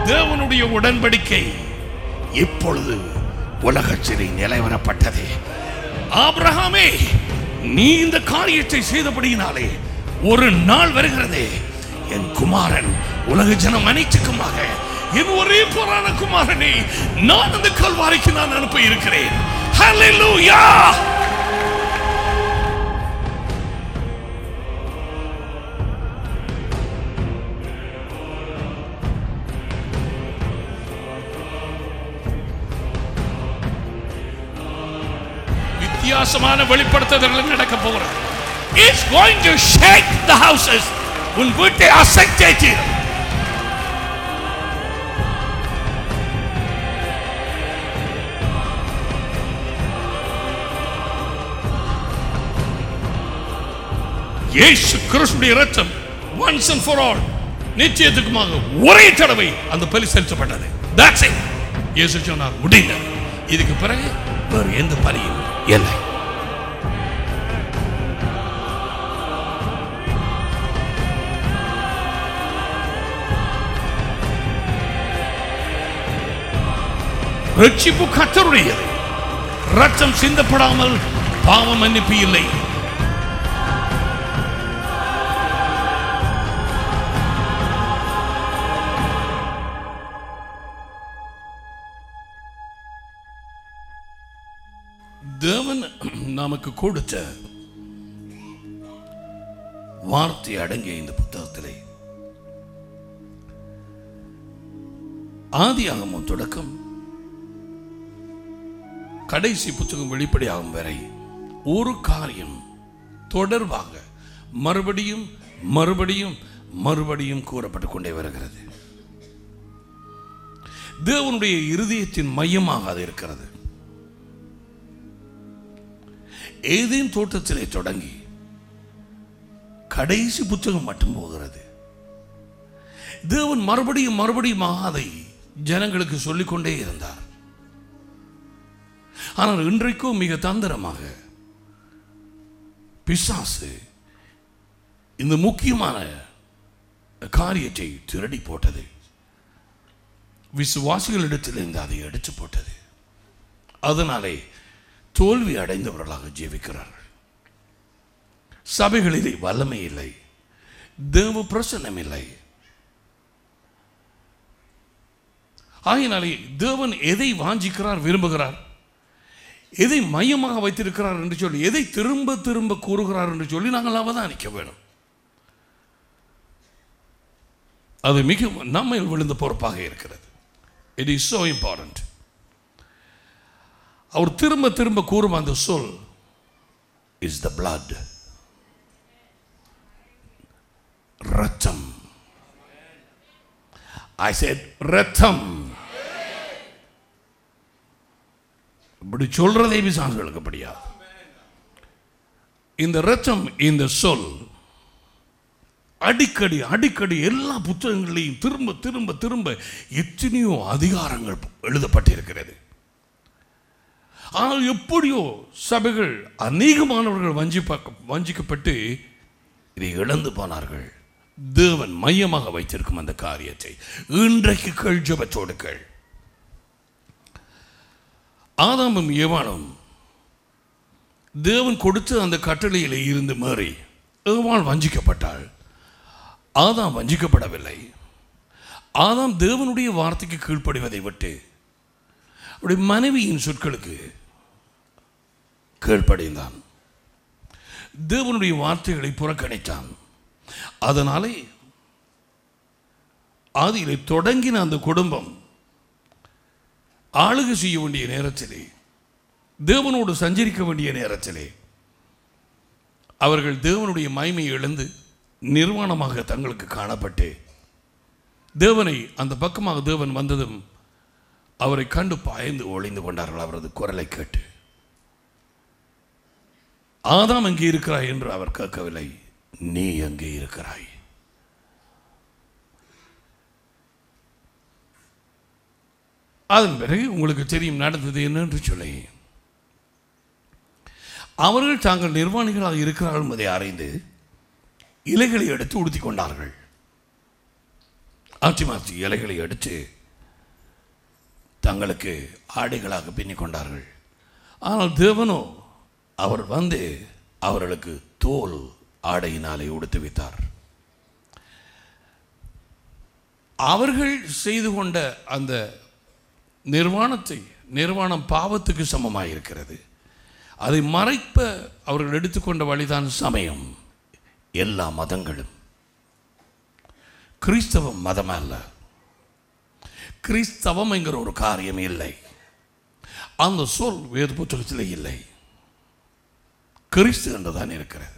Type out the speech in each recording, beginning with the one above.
தேவனுடைய உடன்படிக்கை இப்பொழுது உலகச்சிறை நிலைவரப்பட்டது ஆபிரகாமே நீ இந்த காரியத்தை செய்தபடியினாலே ஒரு நாள் வருகிறது என் குமாரன் உலக ஜனம் அனைத்துக்குமாக என் ஒரே புறான குமாரனை நான் அந்த கல்வாரிக்கு நான் அனுப்ப இருக்கிறேன் Hallelujah! வித்தியாசமான வெளிப்படுத்துதல்கள் நடக்க போகிறது It's going to shake the houses உன் வீட்டை அசைத்தே தீரும் இயேசு கிறிஸ்துடைய ரத்தம் ஒன்ஸ் அண்ட் ஃபார் ஆல் நிச்சயத்துக்குமாக ஒரே தடவை அந்த பலி செலுத்தப்பட்டது That's it. இயேசு சொன்னார் முடிந்தது இதுக்கு பிறகு வேறு எந்த பலியும் இல்லை ரட்சிப்பு கத்தருடையது ரத்தம் சிந்தப்படாமல் பாவ மன்னிப்பு இல்லை தேவன் நமக்கு கொடுத்த வார்த்தை அடங்கிய இந்த புத்தகத்திலே ஆதியாகமம் தொடக்கம் கடைசி புத்தகம் வெளிப்படையாகும் வரை ஒரு காரியம் தொடர்பாக மறுபடியும் மறுபடியும் மறுபடியும் கூறப்பட்டு கொண்டே வருகிறது தேவனுடைய இருதயத்தின் மையமாக அது இருக்கிறது ஏதேன் தோட்டத்திலே தொடங்கி கடைசி புத்தகம் மட்டும் போகிறது தேவன் மறுபடியும் மறுபடியும் அதை ஜனங்களுக்கு சொல்லிக்கொண்டே இருந்தார் ஆனால் இன்றைக்கும் மிக தந்திரமாக பிசாசு இந்த முக்கியமான காரியத்தை திருடி போட்டது விசுவாசிகளிடத்திலிருந்து அதை எடுத்து போட்டது அதனாலே தோல்வி அடைந்தவர்களாக ஜீவிக்கிறார்கள் சபைகளிலே வல்லமை இல்லை தேவ பிரசன்னம் இல்லை ஆகையினாலே தேவன் எதை வாஞ்சிக்கிறார் விரும்புகிறார் எதை மையமாக வைத்திருக்கிறார் என்று சொல்லி எதை திரும்ப திரும்ப கூறுகிறார் என்று சொல்லி நாங்கள் அவதானிக்க வேணும் அது மிக நம்ம விழுந்த பொறுப்பாக இருக்கிறது இட் இஸ் so இம்பார்ட்டன்ட் அவர் திரும்ப திரும்ப கூறும் அந்த சொல் இஸ் த blood ரத்தம் ஐ said ரத்தம் இப்படி சொல்றதே பிசாசுகளுக்கு முடியாது இந்த ரத்தம் இந்த சொல் அடிக்கடி அடிக்கடி எல்லா புத்தகங்களையும் திரும்ப திரும்ப திரும்ப எத்தனையோ அதிகாரங்கள் எழுதப்பட்டிருக்கிறது ஆனால் எப்படியோ சபைகள் அநேகமானவர்கள் வஞ்சிப்ப வஞ்சிக்கப்பட்டு இதை இழந்து போனார்கள் தேவன் மையமாக வைத்திருக்கும் அந்த காரியத்தை இன்றைக்கு கேள் ஜபத்தோடு கேள் ஆதாமும் ஏவாளும் தேவன் கொடுத்த அந்த கட்டளையிலே இருந்து மாறி ஏவாள் வஞ்சிக்கப்பட்டாள் ஆதாம் வஞ்சிக்கப்படவில்லை ஆதாம் தேவனுடைய வார்த்தைக்கு கீழ்ப்படிவதை விட்டு அவருடைய மனைவியின் சொற்களுக்கு கீழ்ப்படைந்தான் தேவனுடைய வார்த்தைகளை புறக்கணித்தான் அதனாலே ஆதியிலே தொடங்கின அந்த குடும்பம் ஆளுகை செய்ய வேண்டிய நேரத்திலே தேவனோடு சஞ்சரிக்க வேண்டிய நேரத்திலே அவர்கள் தேவனுடைய மகிமையை இழந்து நிர்வாணமாக தங்களுக்கு காணப்பட்டு தேவனை அந்த பக்கமாக தேவன் வந்ததும் அவரை கண்டு பாய்ந்து ஒளிந்து கொண்டார்கள் அவரது குரலை கேட்டு ஆதாம் எங்கே இருக்கிறாய் என்று அவர் கேட்கவில்லை நீ எங்கே இருக்கிறாய் அதன் பிறகு உங்களுக்கு தெரியும் நடந்தது என்னென்று சொல்லி அவர்கள் தாங்கள் நிர்வாணிகளாக இருக்கிறார்கள் என்பதை அறிந்து இலைகளை எடுத்து உடுத்தி கொண்டார்கள் ஆற்றி மாற்றி இலைகளை எடுத்து தங்களுக்கு ஆடைகளாக பின்னிக் கொண்டார்கள் ஆனால் தேவனோ அவர் வந்து அவர்களுக்கு தோல் ஆடையினாலே உடுத்து வைத்தார் அவர்கள் செய்து கொண்ட அந்த நிர்வாணத்தை நிர்வாணம் பாவத்துக்கு சமமாக இருக்கிறது அதை மறைப்ப அவர்கள் எடுத்துக்கொண்ட வழிதான் சமயம் எல்லா மதங்களும் கிறிஸ்தவம் மதம் அல்ல கிறிஸ்தவம் என்கிற ஒரு காரியம் இல்லை அந்த சொல் வேத புத்தகத்தில் இல்லை கிறிஸ்து என்றுதான் இருக்கிறது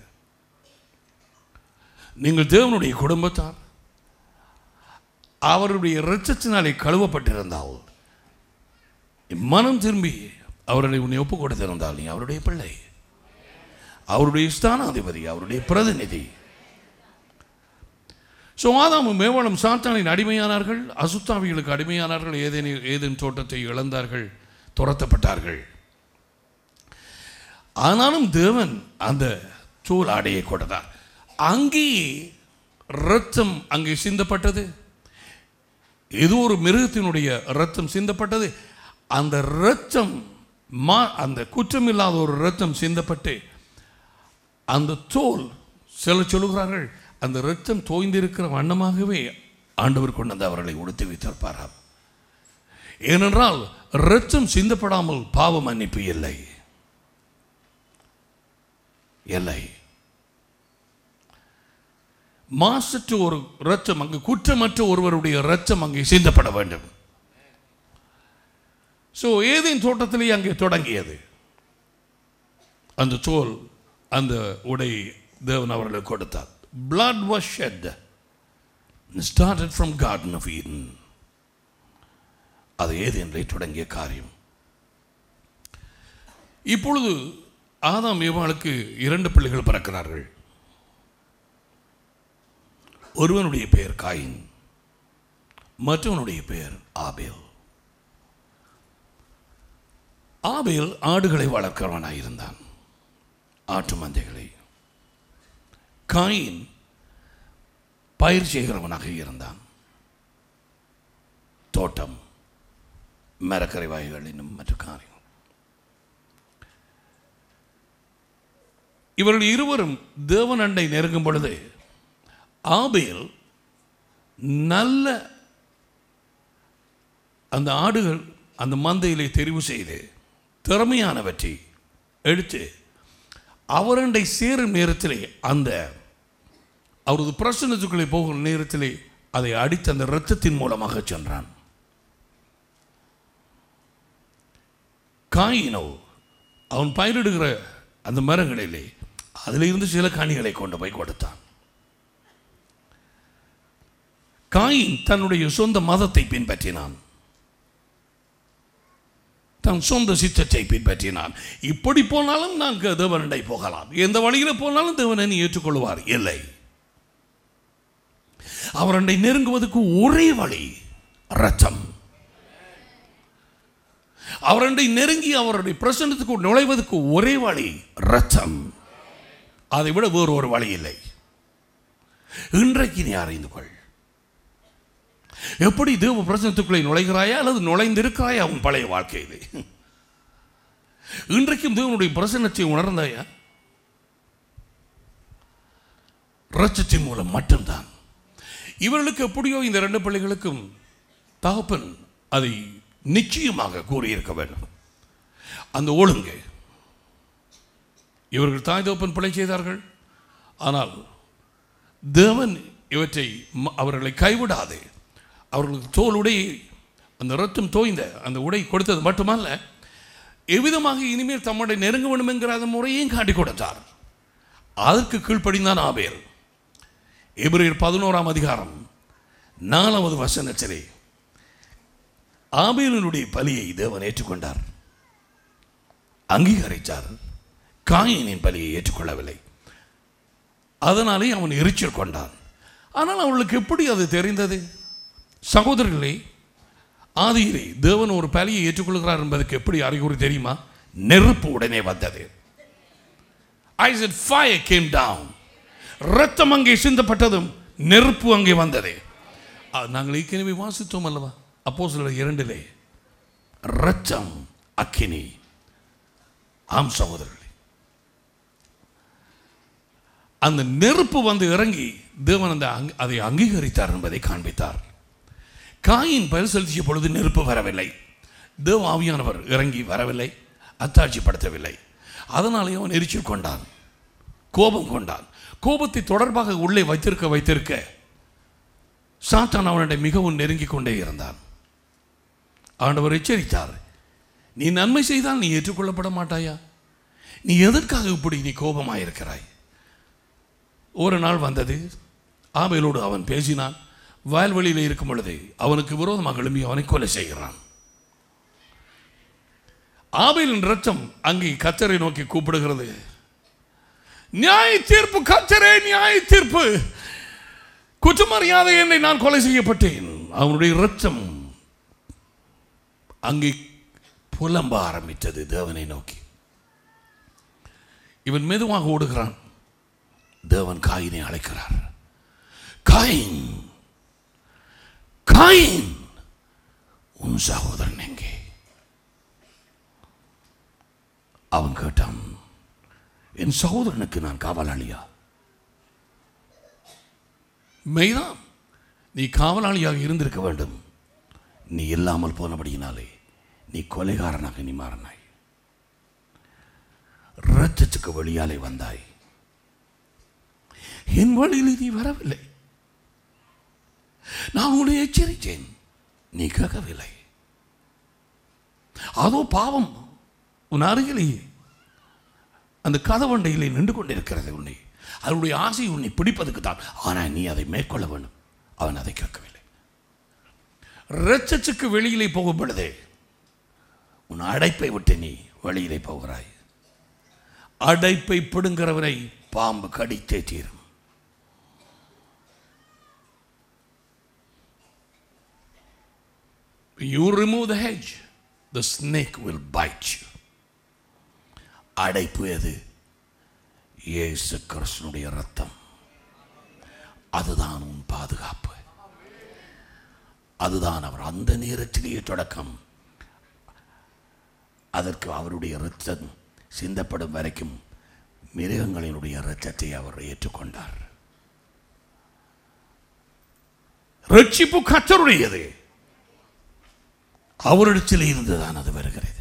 நீங்கள் தேவனுடைய குடும்பத்தார் அவருடைய இரட்சத்தினாலே கழுவப்பட்டிருந்தால் மனம் திரும்பி அவர்களை உன்னை ஒப்பு கொடுத்திருந்தால் நீ அவருடைய பிள்ளை அவருடைய ஸ்தானாதிபதி அவருடைய பிரதிநிதி ஸோ ஆதாமும் மேவனும் சாத்தானின் அடிமையானார்கள் அசுத்தாவிகளுக்கு அடிமையானார்கள் ஏதேனி ஏதேன் தோட்டத்தை இழந்தார்கள் துரத்தப்பட்டார்கள் ஆனாலும் தேவன் அந்த தோல் ஆடையை கொடுத்தார் அங்கே இரத்தம் அங்கே சிந்தப்பட்டது ஏதோ ஒரு மிருகத்தினுடைய இரத்தம் சிந்தப்பட்டது அந்த இரத்தம் மா அந்த குற்றமில்லாத ஒரு இரத்தம் சிந்தப்பட்டு அந்த தோல் சில சொல்லுகிறார்கள் அந்த இரத்தம் தோய்ந்திருக்கிற வண்ணமாகவே ஆண்டவர் கொண்டு வந்து அவர்களை உடுத்தி வைத்திருப்பாராம் ஏனென்றால் இரத்தம் சிந்தப்படாமல் பாவ மன்னிப்பு இல்லை இல்லை மாசற்ற ஒரு இரத்தம் அங்கு குற்றமற்ற ஒருவருடைய இரத்தம் அங்கே சிந்தப்பட வேண்டும் ஸோ ஏதேன் தோட்டத்திலேயே அங்கே தொடங்கியது அந்த தோல் அந்த உடை தேவன் அவர்களுக்கு கொடுத்தார் blood was shed started from garden of eden அது ஏதேனிலே தொடங்கிய காரியம் இப்பொழுது ஆதாம் ஏவாளுக்கு இரண்டு பிள்ளைகள் பிறக்கிறார்கள் ஒருவனுடைய பெயர் காயின் மற்றவனுடைய பெயர் ஆபேல் ஆபேல் ஆடுகளை வளர்க்கிறவனாயிருந்தான் ஆட்டு மந்தைகளை காயின் பயிர் செய்கிறவனாக இருந்தான் தோட்டம் மரக்கரை வாய்கள் இன்னும் மற்ற காரியம் இவர்கள் இருவரும் தேவன் அண்டை நெருங்கும் பொழுது ஆபேல் நல்ல அந்த ஆடுகள் அந்த மந்தையிலே தெரிவு செய்து திறமையானவற்றை எடுத்து அவரண்டை சேரும் நேரத்திலே அந்த அவரது பிரசனத்துக்குள்ளே போகும் நேரத்திலே அதை அடித்து அந்த இரத்தத்தின் மூலமாக சென்றான் காயினோ அவன் பயிரிடுகிற அந்த மரங்களிலே அதிலிருந்து சில கனிகளை கொண்டு போய் கொடுத்தான் காயின் தன்னுடைய சொந்த மதத்தை பின்பற்றினான் தன் சொந்த சித்தத்தை பின்பற்றினான் இப்படி போனாலும் நாங்கள் தேவனண்டை போகலாம் எந்த வழியில் போனாலும் தேவனை நீ ஏற்றுக்கொள்வார் இல்லை அவரண்டை நெருங்குவதற்கு ஒரே வழி ரத்தம் அவரண்டை நெருங்கி அவருடைய பிரசன்னத்துக்கு நுழைவதற்கு ஒரே வழி ரத்தம் அதை விட வேறு ஒரு வழி இல்லை இன்றைக்கு நீ அறிந்து கொள் எப்படி தேவ பிரசனத்துக்குள்ளே நுழைகிறாயா அல்லது நுழைந்திருக்கிறாயா உன் பழைய வாழ்க்கையிலே இன்றைக்கும் தேவனுடைய பிரசன்னத்தை உணர்ந்தாயா ரச்சத்தின் மூலம் மட்டும்தான் இவர்களுக்கு எப்படியோ இந்த ரெண்டு பிள்ளைகளுக்கும் தகப்பன் அதை நிச்சயமாக கூறியிருக்க வேண்டும் அந்த ஒழுங்கு இவர்கள் தாய் தகப்பன் பிழை செய்தார்கள் ஆனால் தேவன் இவற்றை ம- அவர்களை கைவிடாது அவர்களுக்கு தோல் உடை அந்த ரத்தம் தோய்ந்த அந்த உடை கொடுத்தது மட்டுமல்ல எவ்விதமாக இனிமேல் தம்முடைய நெருங்க வேண்டும் என்கிற அந்த முறையையும் காட்டி கொடுத்தார் அதற்கு கீழ்ப்படிந்தான் ஆபேல் எபிரேயர் பதினோராம் அதிகாரம் நாலாவது வசனத்திலே ஆபேலினுடைய பலியை தேவன் ஏற்றுக்கொண்டார் அங்கீகரித்தார் காயினின் பலியை ஏற்றுக்கொள்ளவில்லை அதனாலே அவன் எரிச்சல் கொண்டான் ஆனால் அவளுக்கு எப்படி அது தெரிந்தது சகோதரர்களே ஆதியிலே தேவன் ஒரு பலியை ஏற்றுக்கொள்கிறார் என்பதற்கு எப்படி அறிகுறி தெரியுமா நெருப்பு உடனே வந்தது I said fire came down ரத்தம் அங்கே சிந்தப்பட்டதும் நெருப்பு அங்கே வந்தது அது நாங்கள் ஏற்கனவே வாசித்தோம் அல்லவா அப்போ சிலர் இரண்டிலே இரத்தம் அக்கினி ஆம் சகோதரர்களே அந்த நெருப்பு வந்து இறங்கி தேவன் அந்த அங்க- அதை அங்கீகரித்தார் என்பதை காண்பித்தார் காயின் பயிர் செலுத்திய பொழுது நெருப்பு வரவில்லை தேவ ஆவியானவர் இறங்கி வரவில்லை அத்தாட்சிப்படுத்தவில்லை அதனாலே அவன் எரிச்சல் கொண்டான் கோபம் கொண்டான் கோபத்தை தொடர்பாக உள்ளே வைத்திருக்க வைத்திருக்க சாத்தான் அவனிட மிகவும் நெருங்கிக் கொண்டே இருந்தான் ஆண்டவர் எச்சரித்தார் நீ நன்மை செய்தால் நீ ஏற்றுக்கொள்ளப்பட மாட்டாயா நீ எதற்காக இப்படி நீ கோபமாயிருக்கிறாய் ஒரு நாள் வந்தது ஆபேலோடு அவன் பேசினான் வயல்வெளியில் இருக்கும் பொழுது அவனுக்கு விரோதமாக எழும்பி அவனை கொலை செய்கிறான் ஆபேலின் ரத்தம் அங்கே கத்தரை நோக்கி கூப்பிடுகிறது நியாய தீர்ப்பு கத்தரே நியாய தீர்ப்பு குற்றமறியாத என்னை நான் கொலை செய்யப்பட்டேன் அவனுடைய ரத்தம் அங்கே புலம்ப ஆரம்பித்தது தேவனை நோக்கி இவன் மெதுவாக ஓடுகிறான் தேவன் காயினை அழைக்கிறார் காயின் காயின் உன் சகோதரன் எங்கே அவன் கேட்டான் என் சகோதரனுக்கு நான் காவலாளியா மெய்தான் நீ காவலாளியாக இருந்திருக்க வேண்டும் நீ இல்லாமல் போனபடியினாலே நீ கொலைகாரனாக நீ மாறினாய் இரத்தத்துக்கு வெளியாலே வந்தாய் என் வழியில் நீ வரவில்லை நான் உன்னை எச்சரித்தேன் நீ கேட்கவில்லை அதோ பாவம் உன் அருகிலேயே அந்த கதவண்டையிலே நின்று கொண்டிருக்கிறது உன்னை அதனுடைய ஆசை உன்னை பிடிப்பதுக்கு தான் ஆனால் நீ அதை மேற்கொள்ள வேண்டும் அவன் அதை கேட்கவில்லை இரத்தத்துக்கு வெளியிலே போகும் பொழுதே உன் அடைப்பை விட்டு நீ வெளியிலே போகிறாய் அடைப்பை பிடுங்கிறவனை பாம்பு கடித்தே தீரும் You remove the hedge, the snake will bite you. அடைப்பு எது இயேசு கிறிஸ்துனுடைய ரத்தம் அதுதான் உன் பாதுகாப்பு அதுதான் அவர் அந்த நேரத்திலேயே தொடக்கம் அதற்கு அவருடைய இரத்தம் சிந்தப்படும் வரைக்கும் மிருகங்களினுடைய இரத்தத்தை அவர் ஏற்றுக்கொண்டார் ரட்சிப்பு கத்தருடையது அவரிடத்தில் இருந்துதான் அது வருகிறது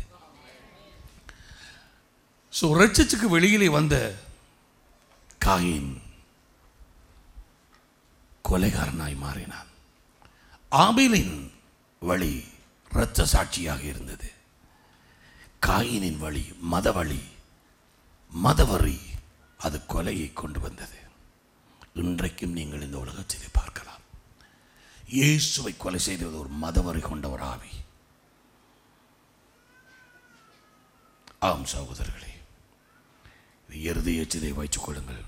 ஸோ ரட்சத்துக்கு வெளியிலே வந்த காயின் கொலைகாரனாய் மாறினான் ஆபேலின் வழி இரத்த சாட்சியாக இருந்தது காயினின் வழி மத வழி மதவரி அது கொலையை கொண்டு வந்தது இன்றைக்கும் நீங்கள் இந்த உலகத்திலே பார்க்கலாம் இயேசுவை கொலை செய்தது ஒரு மதவரி கொண்ட ஒரு ஆவி ஆம் சகோதரர்களே இது இறுதிய சிதை வைத்துக் கொள்ளுங்கள்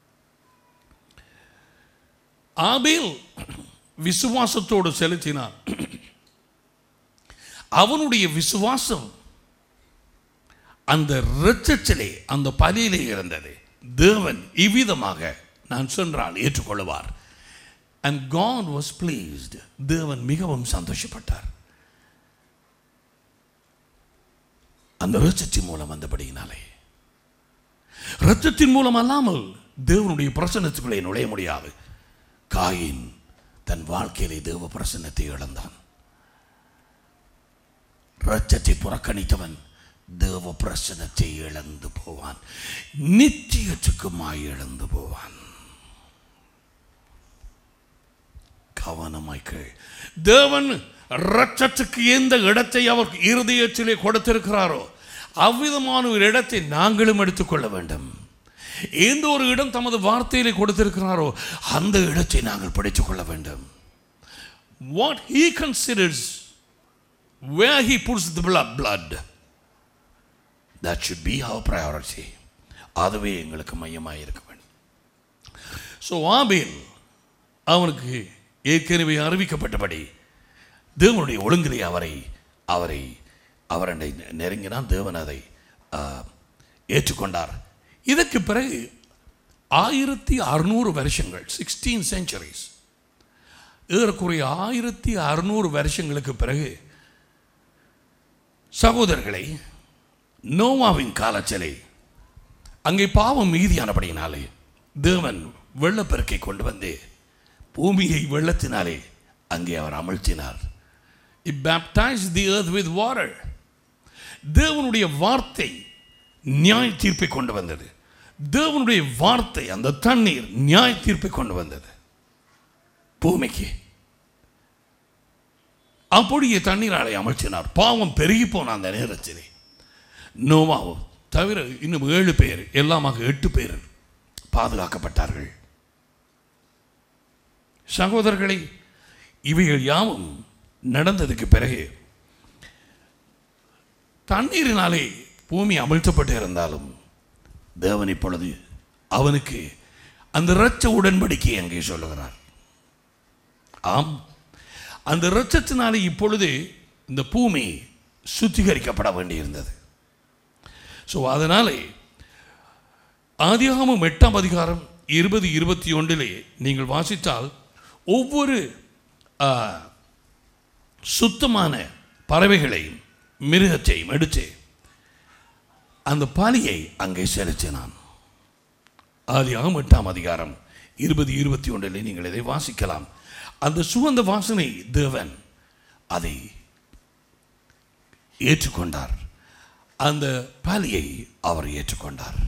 ஆபேல் விசுவாசத்தோடு செலுத்தினான் அவனுடைய விசுவாசம் அந்த இரத்தத்திலே அந்த பலியிலே இருந்தது தேவன் இவ்விதமாக நான் சென்றால் ஏற்றுக்கொள்வார் அண்ட் காட் வாஸ் பிளீஸ்ட் தேவன் மிகவும் சந்தோஷப்பட்டார் அந்த இரத்தத்தின் மூலம் வந்தபடியினாலே இரத்தத்தின் மூலம் அல்லாமல் தேவனுடைய பிரசன்னத்துக்குள்ளே நுழைய முடியாது காயின் தன் வாழ்க்கையிலே தேவ பிரசன்னத்தை இழந்தான் இரத்தத்தை புறக்கணித்தவன் தேவ பிரசனத்தை இழந்து போவான் நித்தியத்துக்குமாய் இழந்து போவான் கவனமாய் கேள் தேவன் இரத்தத்துக்கு எந்த இடத்தை அவர் இருதயத்திலே கொடுத்திருக்கிறாரோ அவ்விதமான ஒரு இடத்தை நாங்களும் எடுத்துக்கொள்ள வேண்டும் எந்த ஒரு இடம் தமது வார்த்தையிலே கொடுத்திருக்கிறாரோ அந்த இடத்தை நாங்கள் படித்துக் கொள்ள வேண்டும் what he considers where he puts the blood, blood that should be our priority அதுவே எங்களுக்கு மையமாக இருக்க வேண்டும் ஸோ ஆபேல் அவனுக்கு ஏற்கனவே அறிவிக்கப்பட்டபடி தேவனுடைய ஒழுங்கிலே அவரை அவரை அவரை நெருங்கினான் தேவன் அதை ஆ, ஏற்றுக்கொண்டார் இதற்கு பிறகு ஆயிரத்தி அறுநூறு வருஷங்கள் சிக்ஸ்டீன் செஞ்சுரிஸ் ஏறக்குறைய ஆயிரத்தி அறுநூறு வருஷங்களுக்கு பிறகு சகோதரர்களை நோவாவின் காலச்சலை அங்கே பாவம் மீதியானபடியினாலே தேவன் வெள்ளப்பெருக்கை கொண்டு வந்து பூமியை வெள்ளத்தினாலே அங்கே அவர் அமிழ்த்தினார் it baptise the earth with water தேவனுடைய வார்த்தை நியாய தீர்ப்பை கொண்டு வந்தது தேவனுடைய வார்த்தை அந்த தண்ணீர் நியாய தீர்ப்பை கொண்டு வந்தது பூமிக்கு அப்படியே தண்ணீராலை அமைச்சினார் பாவம் பெருகி போன அந்த நேரத்திலே நோவாவும் தவிர இன்னும் ஏழு பேர் எல்லாமாக எட்டு பேர் பாதுகாக்கப்பட்டார்கள் சகோதரர்களை இவைகள் யாவும் நடந்ததுக்கு பிறகு தண்ணீரினாலே பூமி அமிழ்த்தப்பட்டு இருந்தாலும் தேவன் இப்பொழுது அவனுக்கு அந்த இரட்ச உடன்படிக்கை அங்கே சொல்லுகிறார் ஆம் அந்த இரட்சத்தினாலே இப்பொழுது இந்த பூமி சுத்திகரிக்கப்பட வேண்டியிருந்தது ஸோ அதனாலே ஆதியாகமம் எட்டாம் அதிகாரம் இருபது இருபத்தி ஒன்றிலே நீங்கள் வாசித்தால் ஒவ்வொரு ஆ, சுத்தமான பறவைகளையும் மிருகத்தையும் எடுத்து அந்த பலியை அங்கே செலுத்தினான் ஆதியாகமம் எட்டாம் அதிகாரம் இருபது இருபத்தி ஒன்றிலே நீங்கள் இதை வாசிக்கலாம் அந்த சுகந்த வாசனை தேவன் அதை ஏற்றுக்கொண்டார் அந்த பலியை அவர் ஏற்றுக்கொண்டார்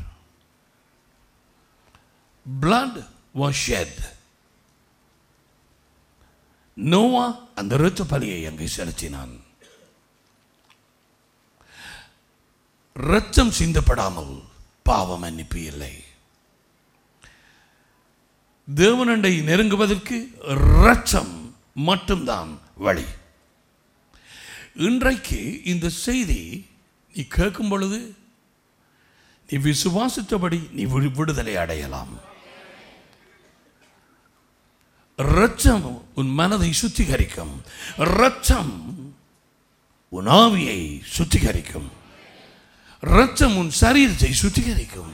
blood was shed நோவா அந்த இரத்த பலியை அங்கே செலுத்தினான் இரத்தம் சிந்தப்படாமல் பாவ மன்னிப்பு இல்லை தேவனண்டை நெருங்குவதற்கு இரத்தம் மட்டும்தான் வழி இன்றைக்கு இந்த செய்தி நீ கேட்கும் பொழுது நீ விசுவாசித்தபடி நீ விடு- விடுதலை அடையலாம் இரத்தம் உன் மனதை சுத்திகரிக்கும் இரத்தம் உன் ஆவியை சுத்திகரிக்கும் இரத்தம் உன் சரீரத்தை சுத்திகரிக்கும்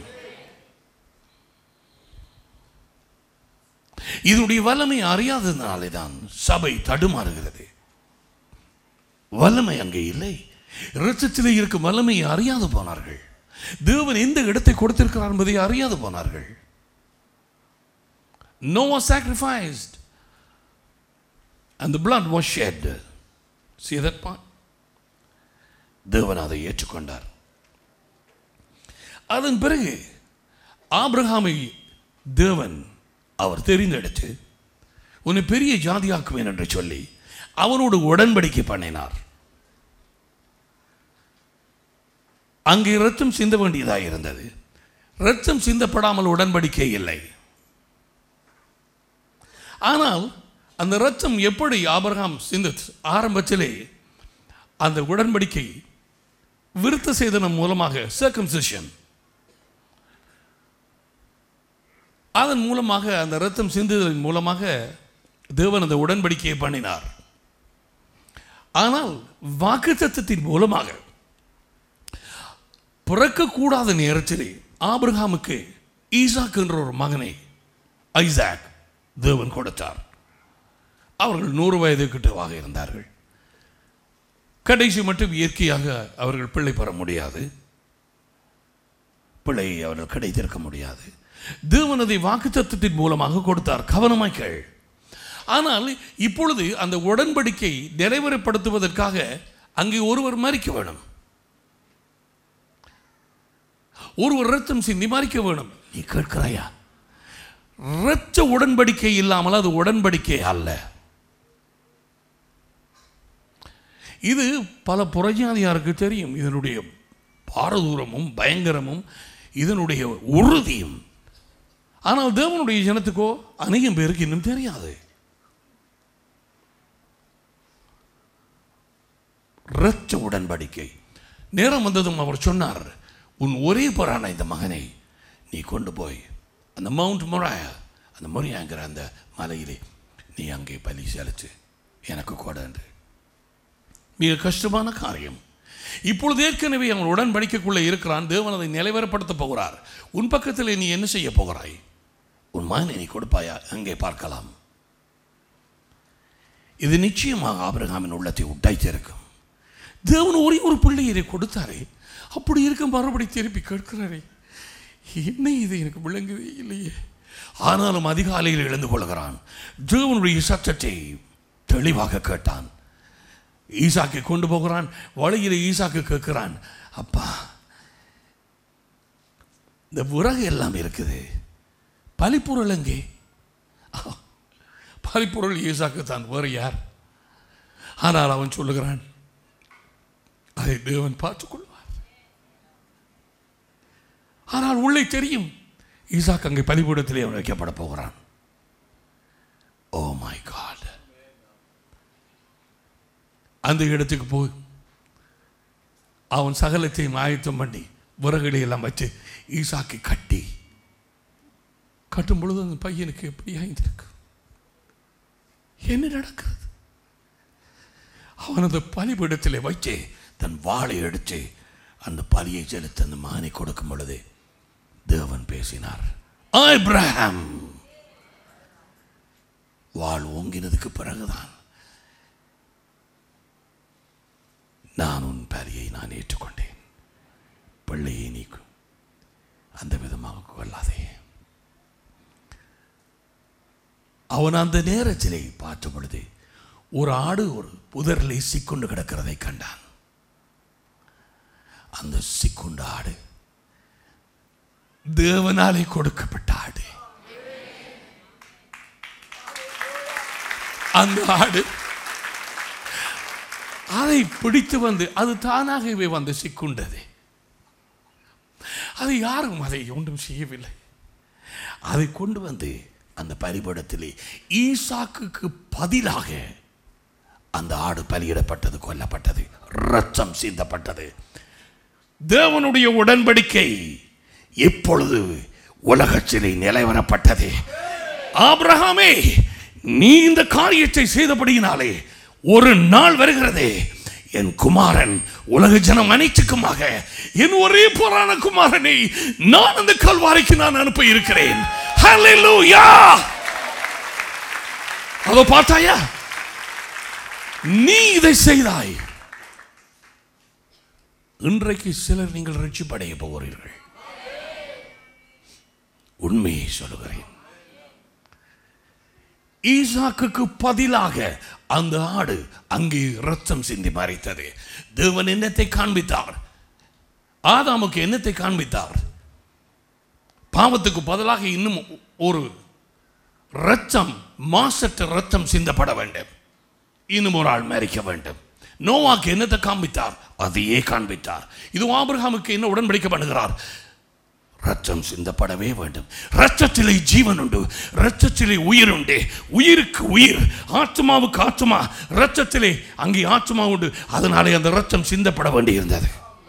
இதனுடைய வல்லமை அறியாததினாலே தான் சபை தடுமாறுகிறது வல்லமை அங்கே இல்லை இரத்தத்திலே இருக்கும் வல்லமையை அறியாது போனார்கள் தேவன் எந்த இடத்தை கொடுத்திருக்கிறார் என்பதை அறியாது போனார்கள் Noah sacrificed and the blood was shed. See that part? தேவன் அதை ஏற்றுக்கொண்டார் அதன் பிறகு ஆபிரகாமை தேவன் அவர் தெரிந்தெடுத்து உன்னை பெரிய ஜாதியாக்குவேன் என்று சொல்லி அவனோடு உடன்படிக்கை பண்ணினார் அங்கே இரத்தம் சிந்த வேண்டியதாக இருந்தது இரத்தம் சிந்தப்படாமல் உடன்படிக்கை இல்லை ஆனால் அந்த இரத்தம் எப்படி ஆபிரகாம் சிந்த ஆரம்பத்திலே அந்த உடன்படிக்கை விருத்த சேதனம் மூலமாக சர்க்கம்சிஷன் அதன் மூலமாக அந்த இரத்தம் சிந்துதலின் மூலமாக தேவன் அந்த உடன்படிக்கையை பண்ணினார் ஆனால் வாக்குத்தத்தத்தின் மூலமாக பிறக்கக்கூடாத நேரத்திலே ஆபிரகாமுக்கு ஈசாக் என்ற ஒரு மகனை ஐசாக் தேவன் கொடுத்தார் அவர்கள் நூறு வயது கிட்டவாக இருந்தார்கள் கடைசி மட்டும் இயற்கையாக அவர்கள் பிள்ளை பெற முடியாது பிள்ளையை அவர்கள் கிடைத்திருக்க முடியாது தேவன் அதை வாக்குத்தத்தத்தின் மூலமாக கொடுத்தார் கவனமாய் கேள் ஆனால் இப்பொழுது அந்த உடன்படிக்கை நிறைவேறப்படுத்துவதற்காக அங்கே ஒருவர் மறிக்க வேணும் ஒருவர் ரத்தம் சிந்தி மறிக்க வேணும் நீ கேட்கிறாயா இரத்த உடன்படிக்கை இல்லாமல் அது உடன்படிக்கை அல்ல இது பல புறஜாதியாருக்கு தெரியும் இதனுடைய பாரதூரமும் பயங்கரமும் இதனுடைய உறுதியும் ஆனால் தேவனுடைய ஜனத்துக்கோ அநேகம் பேருக்கு இன்னும் தெரியாது இரத்த உடன்படிக்கை நேரம் வந்ததும் அவர் சொன்னார் உன் ஒரே பரான இந்த மகனை நீ கொண்டு போய் அந்த மவுண்ட் மொராயா அந்த மொரியாங்கிற அந்த மலையிலே நீ அங்கே பலி செலுத்து எனக்கு கொடு என்று மிக கஷ்டமான காரியம் இப்பொழுது ஏற்கனவே அவன் உடன்படிக்கைக்குள்ளே இருக்கிறான் தேவன் அதை நிலைவரப்படுத்த போகிறார் உன் பக்கத்தில் நீ என்ன செய்ய போகிறாய் உன் மகனை நீ கொடுப்பாயா அங்கே பார்க்கலாம் இது நிச்சயமாக ஆபிரகாமின் உள்ளத்தை உட்டாய்த்திருக்கும் தேவன் ஒரே ஒரு பிள்ளையை கொடுத்தாரே அப்படி இருக்க மறுபடி திருப்பி கேட்கிறாரே என்ன இது எனக்கு விளங்குதே இல்லையே ஆனாலும் அதிகாலையில் எழுந்து கொள்கிறான் தேவனுடைய சத்தத்தை தெளிவாக கேட்டான் ஈசாக்கை கொண்டு போகிறான் வழியில் ஈசாக்கு கேட்கிறான் அப்பா இந்த விறகு எல்லாம் இருக்குது பலிப்பொருள் எங்கே பலிப்பொருள் ஈசாக்கு தான் வேறு யார் ஆனால் அவன் சொல்லுகிறான் அதை தேவன் பார்த்துக் கொள்வார் ஆனால் உள்ளே தெரியும் ஈசாக் அங்கே பலிபீடத்திலே அவன் வைக்கப்பட போகிறான் ஓ மை காட் அந்த இடத்துக்கு போய் அவன் சகலத்தையும் ஆயத்தம் பண்ணி விறகுகளை எல்லாம் வச்சு ஈசாக்கை கட்டி கட்டும் பொழுது அந்த பையனுக்கு எப்படி ஆய்ந்திருக்கு என்ன நடக்கிறது அவன் அந்த பலிபீடத்திலே வச்சு தன் வாளை எடுத்து அந்த பலியை செலுத்த அந்த மகனை கொடுக்கும் பொழுது தேவன் பேசினார் ஆபிரகாம் வாழ் ஓங்கினதுக்கு பிறகுதான் நான் உன் பலியை நான் ஏற்றுக்கொண்டேன் பிள்ளையை நீக்கும் அந்த விதமாக கொள்ளாதே அவன் அந்த நேரத்திலே பார்த்த பொழுது ஒரு ஆடு ஒரு புதரிலே சிக்குண்டு கிடக்கிறதை கண்டான் அந்த சிக்குண்ட ஆடு தேவனாலே கொடுக்கப்பட்ட ஆடு அந்த ஆடு அதை பிடித்து வந்து அது தானாகவே வந்து சிக்குண்டது அது யாரும் அதை ஒன்றும் செய்யவில்லை அதை கொண்டு வந்து அந்த பலிபடத்திலே ஈசாக்குக்கு பதிலாக அந்த ஆடு பலியிடப்பட்டது கொல்லப்பட்டது ரத்தம் சிந்தப்பட்டது தேவனுடைய உடன்படிக்கை இப்பொழுது உலகத்திலே நிலைவரப்பட்டது ஆபிரகாமே நீ இந்த காரியத்தை செய்தபடியினாலே ஒரு நாள் வருகிறதே என் குமாரன் உலக ஜனம் அனைத்துக்குமாக என் ஒரே புராண குமாரனை நான் அந்த கல்வாரிக்கு நான் அனுப்ப இருக்கிறேன் ஹalleluya அதோ பார்த்தாயா நீ இதை செய்தாய் இன்றைக்கு சிலர் நீங்கள் ரட்சிப்படைய போகிறீர்கள் உண்மையை சொல்லுகிறேன் ஈசாக்குக்கு பதிலாக அந்த ஆடு அங்கே ரத்தம் சிந்தி மறைத்தது தேவன் என்னத்தை காண்பித்தார் ஆதாமுக்கு என்னத்தை காண்பித்தார் பாவத்துக்கு பதிலாக இன்னும் ஒரு ரத்தம் மாசற்ற ரத்தம் சிந்தப்பட வேண்டும் இன்னும் ஒரு ஆள் மறிக்க வேண்டும் நோவாக்கு என்னத்தை காண்பித்தார் அதையே காண்பித்தார் இது ஆபிரகாமுக்கு என்ன உடன்படிக்கை பண்ணுகிறார் ரத்தம் சிந்தப்படவே வேண்டும் ரத்தத்திலே ஜீவன் உண்டு ரத்தத்திலே உயிர் உண்டு உயிருக்கு உயிர் ஆத்மாவுக்கு ஆத்மா ரத்தத்திலே அங்கே ஆத்மா உண்டு அதனாலே அந்த ரத்தம் சிந்தப்பட வேண்டியிருந்தது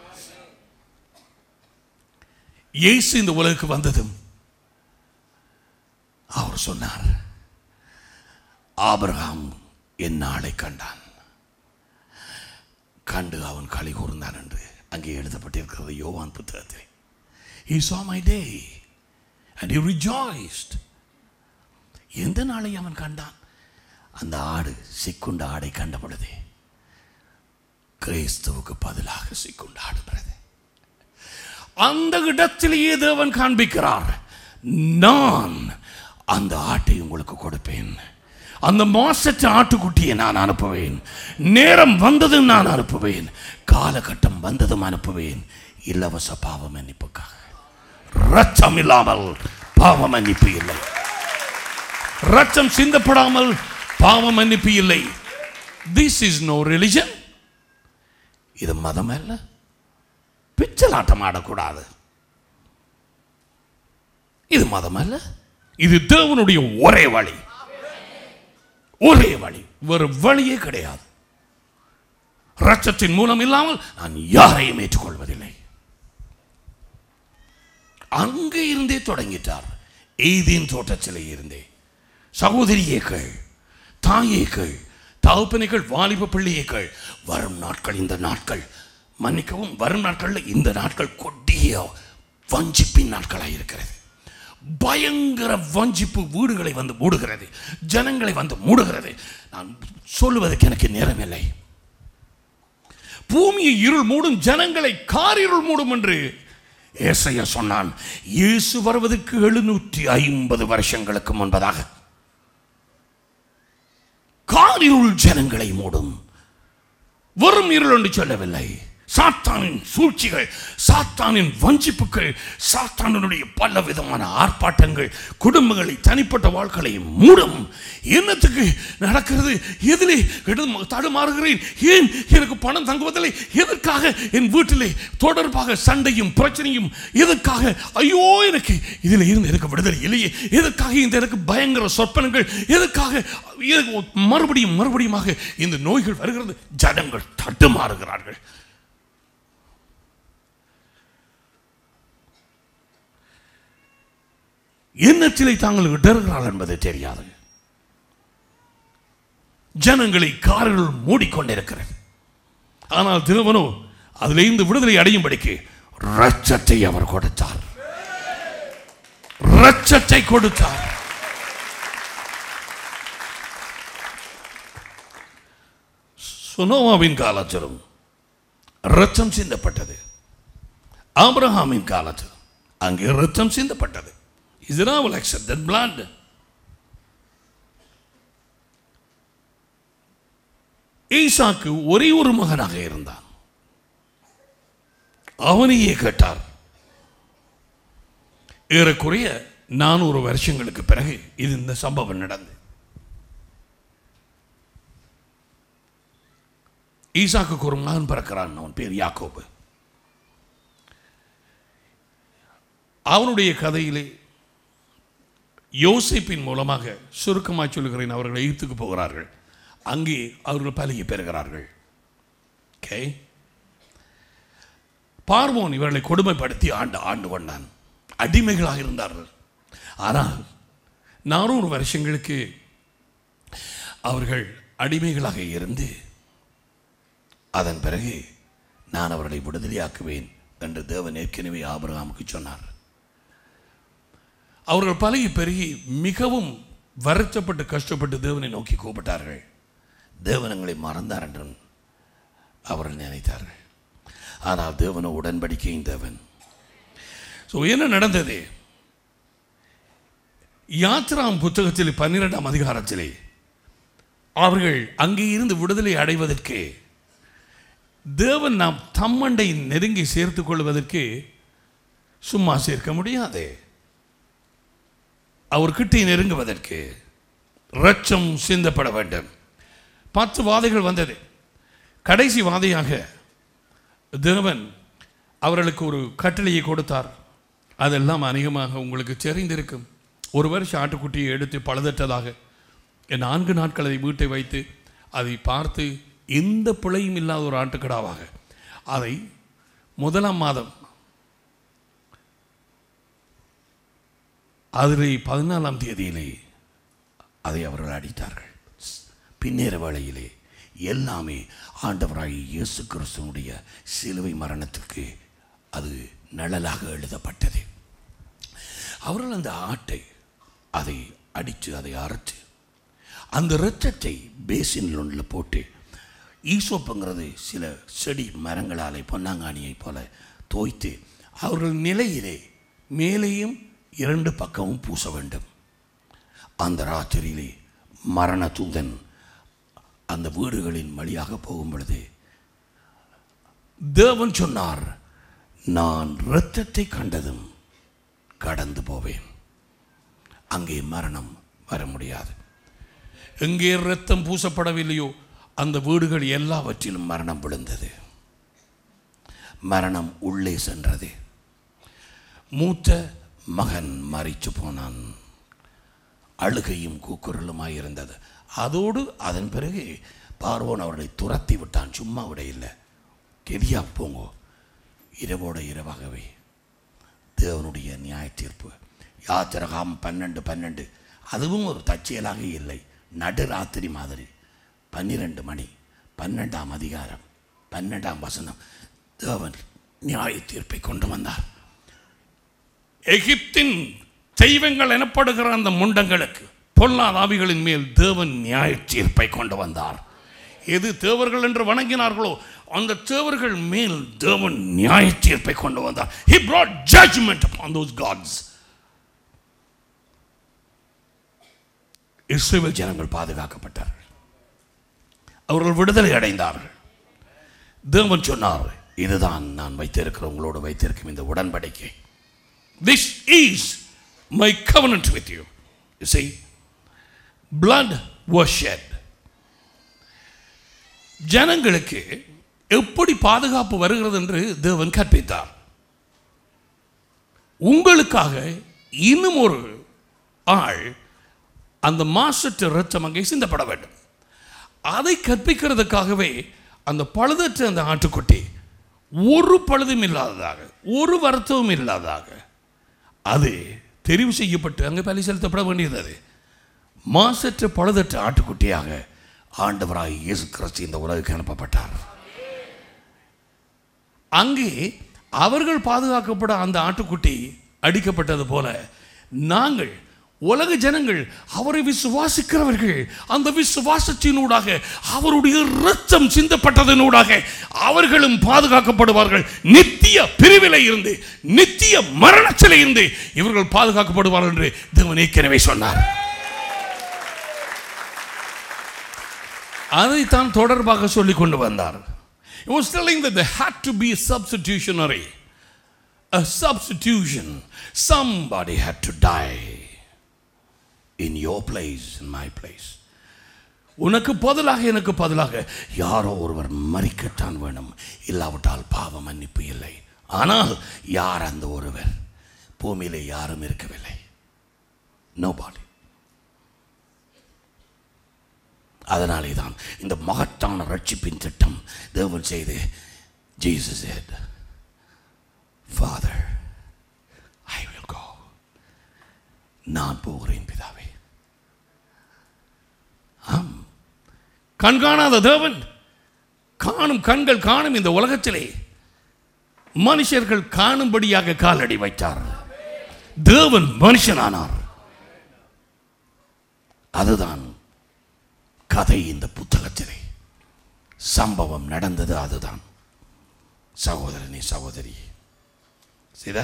இயேசு இந்த உலகுக்கு வந்ததும் அவர் சொன்னார் ஆபிரகாம் என் நாளை கண்டான் கண்டு அவன் களி கூர்ந்தான் என்று அங்கே எழுதப்பட்டிருக்கிறது யோவான் புத்தகத்தில் He saw my day and he rejoiced. எந்த நாளை அவன் கண்டான் அந்த ஆடு சிக்குண்ட ஆடை கண்ட பொழுது கிறிஸ்துவுக்கு பதிலாக சிக்குண்ட ஆடுகிறது அந்த இடத்திலேயே தேவன் காண்பிக்கிறார் நான் அந்த ஆட்டை உங்களுக்கு கொடுப்பேன் அந்த மாசற்ற ஆட்டுக்குட்டியை நான் அனுப்புவேன் நேரம் வந்ததும் நான் அனுப்புவேன் காலகட்டம் வந்ததும் அனுப்புவேன் இலவச பாவ மன்னிப்புக்காக ரத்தம் இல்லாமல் பாவ மன்னிப்பு இல்லை ரத்தம் சிந்தப்படாமல் பாவ மன்னிப்பு இல்லை திஸ் இஸ் நோ ரிலிஜன் இது மதம் அல்ல பிச்சலாட்டம் ஆடக்கூடாது இது மதம் அல்ல இது தேவனுடைய ஒரே வழி ஒரே வழி வேறு வழியே கிடையாது ரத்தத்தின் மூலம் இல்லாமல் நான் யாரையும் ஏற்றுக்கொள்வதில்லை அங்கே இருந்தே தொடங்கிட்டார் எய்தின் தோட்டத்திலே இருந்தே சகோதரியேக்கள் தாயேக்கள் தகப்பனைகள் வாலிப பிள்ளையேக்கள் வரும் நாட்கள் இந்த நாட்கள் மன்னிக்கவும் வரும் நாட்களில் இந்த நாட்கள் கொடிய வஞ்சிப்பின் நாட்களாக இருக்கிறது பயங்கர வஞ்சிப்பு வீடுகளை வந்து மூடுகிறது ஜனங்களை வந்து மூடுகிறது நான் சொல்லுவதற்கு எனக்கு நேரமில்லை பூமியை இருள் மூடும் ஜனங்களை காரிருள் மூடும் என்று ஏசையா சொன்னான் இயேசு வருவதற்கு எழுநூற்றி ஐம்பது வருஷங்களுக்கு முன்பதாக காரிருள் ஜனங்களை மூடும் வெறும் இருள் என்று சொல்லவில்லை சாத்தானின் சூழ்ச்சிகள் சாத்தானின் வஞ்சிப்புகள் சாத்தானுடைய பல விதமான ஆர்ப்பாட்டங்கள் குடும்பங்களை தனிப்பட்ட வாழ்க்கையை மூடும் என்னத்துக்கு நடக்கிறது எதிலே இடம் தடுமாறுகிறேன் ஏன் எனக்கு பணம் தங்குவதில்லை எதற்காக என் வீட்டிலே தொடர்பாக சண்டையும் பிரச்சனையும் எதற்காக ஐயோ எனக்கு இதில் இருந்து எனக்கு விடுதலை இல்லையே எதற்காக இந்த எனக்கு பயங்கர சொப்பனங்கள் எதற்காக எனக்கு மறுபடியும் மறுபடியுமாக இந்த நோய்கள் வருகிறது ஜனங்கள் தட்டுமாறுகிறார்கள் எண்ணத்திலே தாங்கள் இடறுகிறார்கள் என்பது தெரியாது ஜனங்களை காரில் மூடிக்கொண்டிருக்கிறது ஆனால் திருவனோ அதிலிருந்து விடுதலை அடையும்படிக்கு ரச்சத்தை அவர் கொடுத்தார் ரச்சத்தை கொடுத்தார் சுனோவாவின் காலத்திலும் ரத்தம் சிந்தப்பட்டது ஆபிரஹாமின் காலத்தில் அங்கே ரத்தம் சிந்தப்பட்டது Israel will accept that blood. ஈசாக்கு ஒரே ஒரு மகனாக இருந்தான் அவனையே கேட்டார் ஏறக்குறைய நானூறு வருஷங்களுக்கு பிறகு இது இந்த சம்பவம் நடந்து ஈசாக்கு ஒரு மகன் பிறக்கிறான் அவன் பேர் யாக்கோபு அவனுடைய கதையிலே யோசிப்பின் மூலமாக சுருக்கமாக சொல்லுகிறேன் அவர்கள் எகிப்துக்கு போகிறார்கள் அங்கே அவர்கள் பலியை பெறுகிறார்கள் ஓகே பார்வோன் இவர்களை கொடுமைப்படுத்தி ஆண்டு ஆண்டு கொண்டான் அடிமைகளாக இருந்தார்கள் ஆனால் நானூறு வருஷங்களுக்கு அவர்கள் அடிமைகளாக இருந்து அதன் பிறகு நான் அவர்களை விடுதலையாக்குவேன் என்று தேவன் ஏற்கனவே ஆபிரகாமுக்கு சொன்னார் அவர்கள் பழகி பெருகி மிகவும் வருத்தப்பட்டு கஷ்டப்பட்டு தேவனை நோக்கி கூப்பிட்டார்கள் தேவனங்களை மறந்தார் என்றும் அவர்கள் நினைத்தார்கள் ஆனால் தேவனோ உடன்படிக்கையும் தேவன் ஸோ என்ன நடந்தது யாத்ராம் புத்தகத்தில் பன்னிரெண்டாம் அதிகாரத்திலே அவர்கள் அங்கே இருந்து விடுதலை அடைவதற்கு தேவன் நாம் தம்மண்டை நெருங்கி சேர்த்துக் கொள்வதற்கு சும்மா சேர்க்க முடியாது அவர் கிட்டே நெருங்குவதற்கு ரச்சம் சிந்தப்பட வேண்டும் பத்து வாதைகள் வந்தது கடைசி வாதையாக தேவன் அவர்களுக்கு ஒரு கட்டளையை கொடுத்தார் அதெல்லாம் அநேகமாக உங்களுக்கு தெரிந்திருக்கும் ஒரு வருஷம் ஆட்டுக்குட்டியை எடுத்து பழுதற்றதாக நான்கு நாட்கள் அதை வீட்டை வைத்து அதை பார்த்து எந்த பிழையும் இல்லாத ஒரு ஆட்டுக்கடாவாக அதை முதலாம் மாதம் அதிலே பதினாலாம் தேதியிலே அதை அவர்கள் அடித்தார்கள் பின்னேற வேளையிலே எல்லாமே ஆண்டவராகி இயேசு கிறிஸ்துவனுடைய சிலுவை மரணத்துக்கு அது நிழலாக எழுதப்பட்டது அவர்கள் அந்த ஆட்டை அதை அடித்து அதை அரைத்து அந்த இரத்தத்தை பேசினில் ஒன்றில் போட்டு ஈசோப்புங்கிறது சில செடி மரங்களாலே பொன்னாங்கானியை போல தோய்த்து அவர்கள் நிலையிலே மேலேயும் இரண்டு பக்கமும் பூச வேண்டும் அந்த ராத்திரியிலே மரண தூதன் அந்த வீடுகளின் வழியாக போகும் பொழுது தேவன் சொன்னார் நான் இரத்தத்தை கண்டதும் கடந்து போவேன் அங்கே மரணம் வர முடியாது எங்கே இரத்தம் பூசப்படவில்லையோ அந்த வீடுகள் எல்லாவற்றிலும் மரணம் விழுந்தது மரணம் உள்ளே சென்றது மூத்த மகன் மறித்து போனான் அழுகையும் கூக்குரலுமாய் இருந்தது அதோடு அதன் பிறகு பார்வோன் அவர்களை துரத்தி விட்டான் சும்மா விட இல்லை கெதியா போங்கோ இரவோட இரவாகவே தேவனுடைய நியாய தீர்ப்பு யாத்திரகாம் பன்னெண்டு பன்னெண்டு அதுவும் ஒரு தற்செயலாக இல்லை நடுராத்திரி மாதிரி பன்னிரெண்டு மணி பன்னெண்டாம் அதிகாரம் பன்னெண்டாம் வசனம் தேவன் நியாய தீர்ப்பை கொண்டு வந்தார் எகிப்தின் தெய்வங்கள் எனப்படுகிற அந்த முண்டங்களுக்கு பொல்லாத ஆவிகளின் மேல் தேவன் நியாய தீர்ப்பை கொண்டு வந்தார் எது தேவர்கள் என்று வணங்கினார்களோ அந்த தேவர்கள் மேல் தேவன் நியாய தீர்ப்பை கொண்டு வந்தார் he brought judgment upon those gods Israel ஜனங்கள் பாதுகாக்கப்பட்டார்கள் அவர்கள் விடுதலை அடைந்தார்கள் தேவன் சொன்னார் இதுதான் நான் வைத்திருக்கிற உங்களோடு வைத்திருக்கும் இந்த உடன்படிக்கை this is my covenant with you you see blood was shed ஜனங்களுக்கு எப்படி பாதுகாப்பு வருகிறது என்று தேவன் கற்பித்தார் உங்களுக்காக இன்னும் ஒரு ஆள் அந்த மாசற்ற ரத்தம் அங்கே சிந்தப்பட வேண்டும் அதை கற்பிக்கிறதுக்காகவே அந்த பழுதற்ற அந்த ஆட்டுக்குட்டி ஒரு பழுதும் இல்லாததாக ஒரு வருத்தமும் இல்லாததாக அது தெரிவு செய்யப்பட்டு அங்கே பலி செலுத்தப்பட வேண்டியது அது மாசற்ற பழுதற்ற ஆட்டுக்குட்டியாக ஆண்டவராய் இயேசு கிறிஸ்து இந்த உலகுக்கு அனுப்பப்பட்டார் அங்கே அவர்கள் பாதுகாக்கப்பட அந்த ஆட்டுக்குட்டி அடிக்கப்பட்டது போல நாங்கள் உலக ஜனங்கள் அவரை விசுவாசிக்கிறவர்கள் அந்த விசுவாசத்தினூடாக அவருடைய இரத்தம் சிந்தப்பட்டதனூடாக அவர்களும் பாதுகாக்கப்படுவார்கள் நித்திய பிரிவிலே இருந்து நித்திய மரணத்திலே இருந்து இவர்கள் பாதுகாக்கப்படுவார்கள் என்று தேவன் ஏற்கனவே சொன்னார் அதைத்தான் தொடர்பாக சொல்லிக் கொண்டு வந்தார் He was telling that there had to be a substitutionary. A substitution. Somebody had to die in your place, in my place. உனக்கு பதிலாக எனக்கு பதிலாக யாரோ ஒருவர் மறிக்கத்தான் வேணும் இல்லாவிட்டால் பாவ மன்னிப்பு இல்லை ஆனால் யார் அந்த ஒருவர் பூமியிலே யாரும் இருக்கவில்லை நோபாடி அதனாலே தான் இந்த மகத்தான ரட்சிப்பின் திட்டம் தேவன் செய்து Jesus said father I will go நான் போகிறேன் பிதாவே ஆம் கண் காணாத தேவன் காணும் கண்கள் காணும் இந்த உலகத்திலே மனுஷர்கள் காணும்படியாக காலடி வைத்தார் தேவன் மனுஷனானார் அதுதான் கதை இந்த புத்தகத்திலே சம்பவம் நடந்தது அதுதான் சகோதரனே சகோதரி சித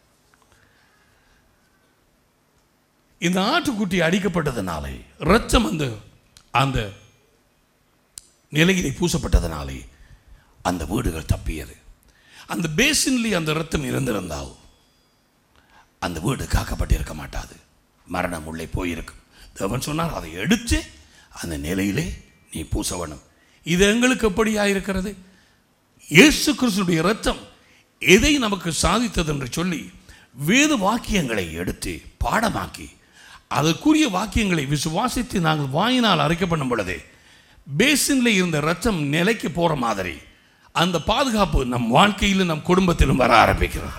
இந்த ஆட்டுக்குட்டி அடிக்கப்பட்டதனாலே ரத்தம் அந்த அந்த நிலையிலே பூசப்பட்டதனாலே அந்த வீடுகள் தப்பியது அந்த பேசின்லி அந்த ரத்தம் இருந்திருந்தால் அந்த வீடு காக்கப்பட்டிருக்க மாட்டாது மரணம் உள்ளே போயிருக்கும் தேவன் சொன்னார் அதை எடுத்து அந்த நிலையிலே நீ பூச வேணும் இது எங்களுக்கு எப்படியா இருக்கிறது இயேசு கிறிஸ்துடைய ரத்தம் எதை நமக்கு சாதித்தது என்று சொல்லி வேத வாக்கியங்களை எடுத்து பாடமாக்கி அதற்குரிய வாக்கியங்களை விசுவாசித்து நாங்கள் வாயினால் அரைக்கப்படும் பொழுது பேசினில் இருந்த ரத்தம் நிலைக்கு போற மாதிரி அந்த பாதுகாப்பு நம் வாழ்க்கையிலும் நம் குடும்பத்திலும் வர ஆரம்பிக்கிறது